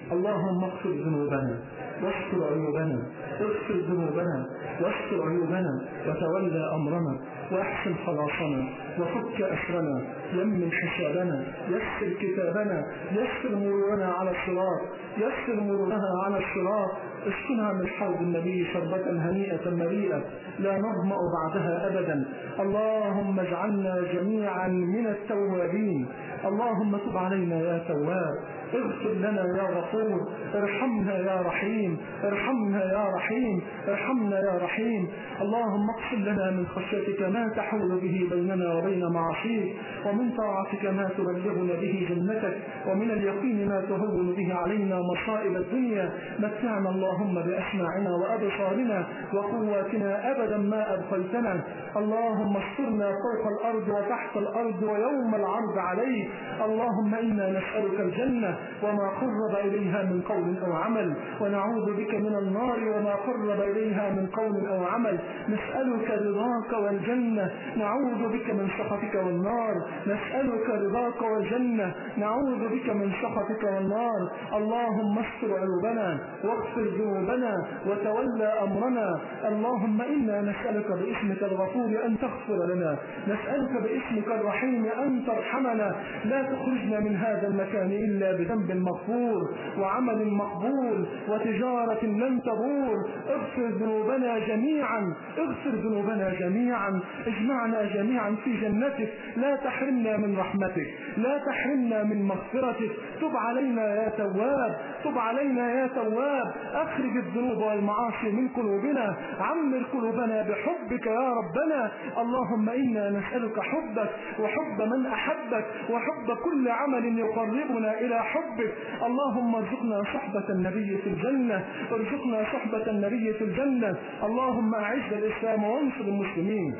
اللهم اغفر ذنوبنا واستر عيوبنا اغفر ذنوبنا واستر عيوبنا وتولى أمرنا واحسن خلاصنا وفك أسرنا يمن حسابنا يسر كتابنا يسر مرورنا على الصراط يسر مرورنا على الصراط اسقنا من حوض النبي شربة هنيئة مريئة لا نظمأ بعدها أبدا اللهم اجعلنا جميعا من التوابين اللهم تب علينا يا تواب اغفر لنا يا غفور ارحمنا يا رحيم ارحمنا يا رحيم ارحمنا يا رحيم اللهم اقسم لنا من خشيتك ما تحول به بيننا وبين معاصيك ومن طاعتك ما تبلغنا به جنتك ومن اليقين ما تهون به علينا مصائب الدنيا متعنا اللهم بأسماعنا وأبصارنا وقواتنا أبدا ما أبقيتنا اللهم استرنا فوق الأرض وتحت الأرض ويوم العرض عليك اللهم إنا نسألك الجنة وما قرب إليها من قول أو عمل ونعوذ بك من النار وما قرب إليها من قول أو عمل نسألك رضاك والجنة نعوذ بك من سخطك والنار نسألك رضاك والجنة نعوذ بك من سخطك والنار اللهم استر عيوبنا واغفر ذنوبنا وتولى أمرنا اللهم إنا نسألك باسمك الغفور أن تغفر لنا نسألك باسمك الرحيم أن ترحمنا لا تخرجنا من هذا المكان إلا بذنب مغفور وعمل مقبول وتجارة لن تبور اغفر ذنوبنا جميعا اغفر ذنوبنا جميعا اجمعنا جميعا في جنتك لا تحرمنا من رحمتك لا تحرمنا من مغفرتك تب علينا يا تواب تب علينا يا تواب اخرج الذنوب والمعاصي من قلوبنا عمر قلوبنا بحبك يا ربنا اللهم انا نسألك حبك وحب من احبك وحب كل عمل يقربنا الى حبك اللهم ارزقنا صحبة النبي في الجنة ارزقنا صحبة النبي في الجنة اللهم اعز الاسلام وانصر المسلمين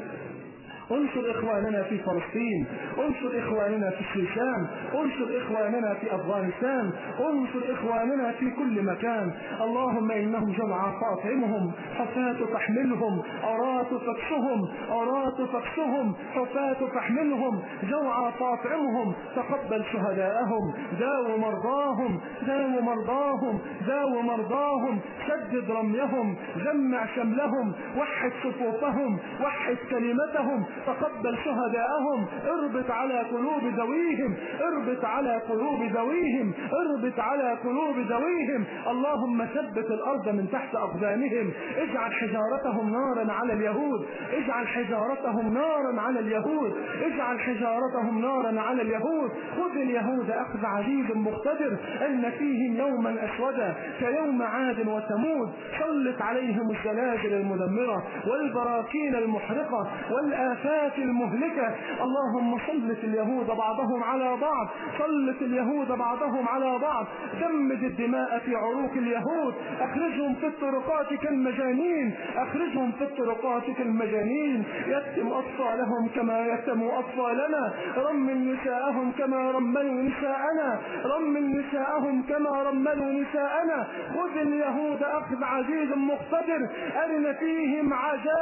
انصر اخواننا في فلسطين انصر اخواننا في الشيشان انصر اخواننا في افغانستان انصر اخواننا في كل مكان اللهم انهم جمع فاطعمهم حفاة تحملهم ارات فكسهم ارات فكسهم حفاة تحملهم جوع فاطعمهم تقبل شهداءهم داو مرضاهم داو مرضاهم داو مرضاهم سدد رميهم جمع شملهم وحد صفوفهم وحد كلمتهم تقبل شهداءهم اربط على قلوب ذويهم اربط على قلوب ذويهم اربط على قلوب ذويهم اللهم ثبت الارض من تحت اقدامهم اجعل حجارتهم نارا على اليهود اجعل حجارتهم نارا على اليهود اجعل حجارتهم نارا على اليهود خذ اليهود اخذ عزيز مقتدر ان فيهم يوما اسودا كيوم عاد وثمود سلط عليهم الزلازل المدمره والبراكين المحرقه والافات الآيات المهلكة اللهم سلط اليهود بعضهم على بعض سلط اليهود بعضهم على بعض دمد الدماء في عروق اليهود اخرجهم في الطرقات كالمجانين اخرجهم في الطرقات كالمجانين يتم اطفالهم كما يتم اطفالنا رمل نساءهم كما رملوا نساءنا رمل نساءهم كما رملوا نساءنا خذ اليهود اخذ عزيز مقتدر ارن فيهم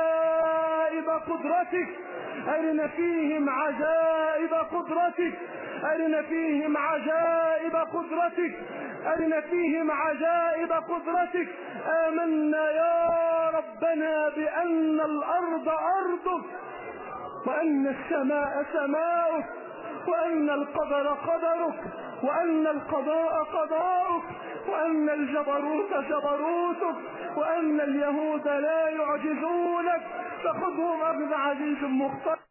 عجائب قدرتك أرنا فيهم عجائب قدرتك أرنا فيهم عجائب قدرتك أرنا فيهم عجائب قدرتك آمنا يا ربنا بأن الأرض أرضك وأن السماء سماؤك وأن القدر قدرك وأن القضاء قضاؤك وأن الجبروت جبروتك وأن اليهود لا يعجزونك فخذهم أخذ عزيز مختار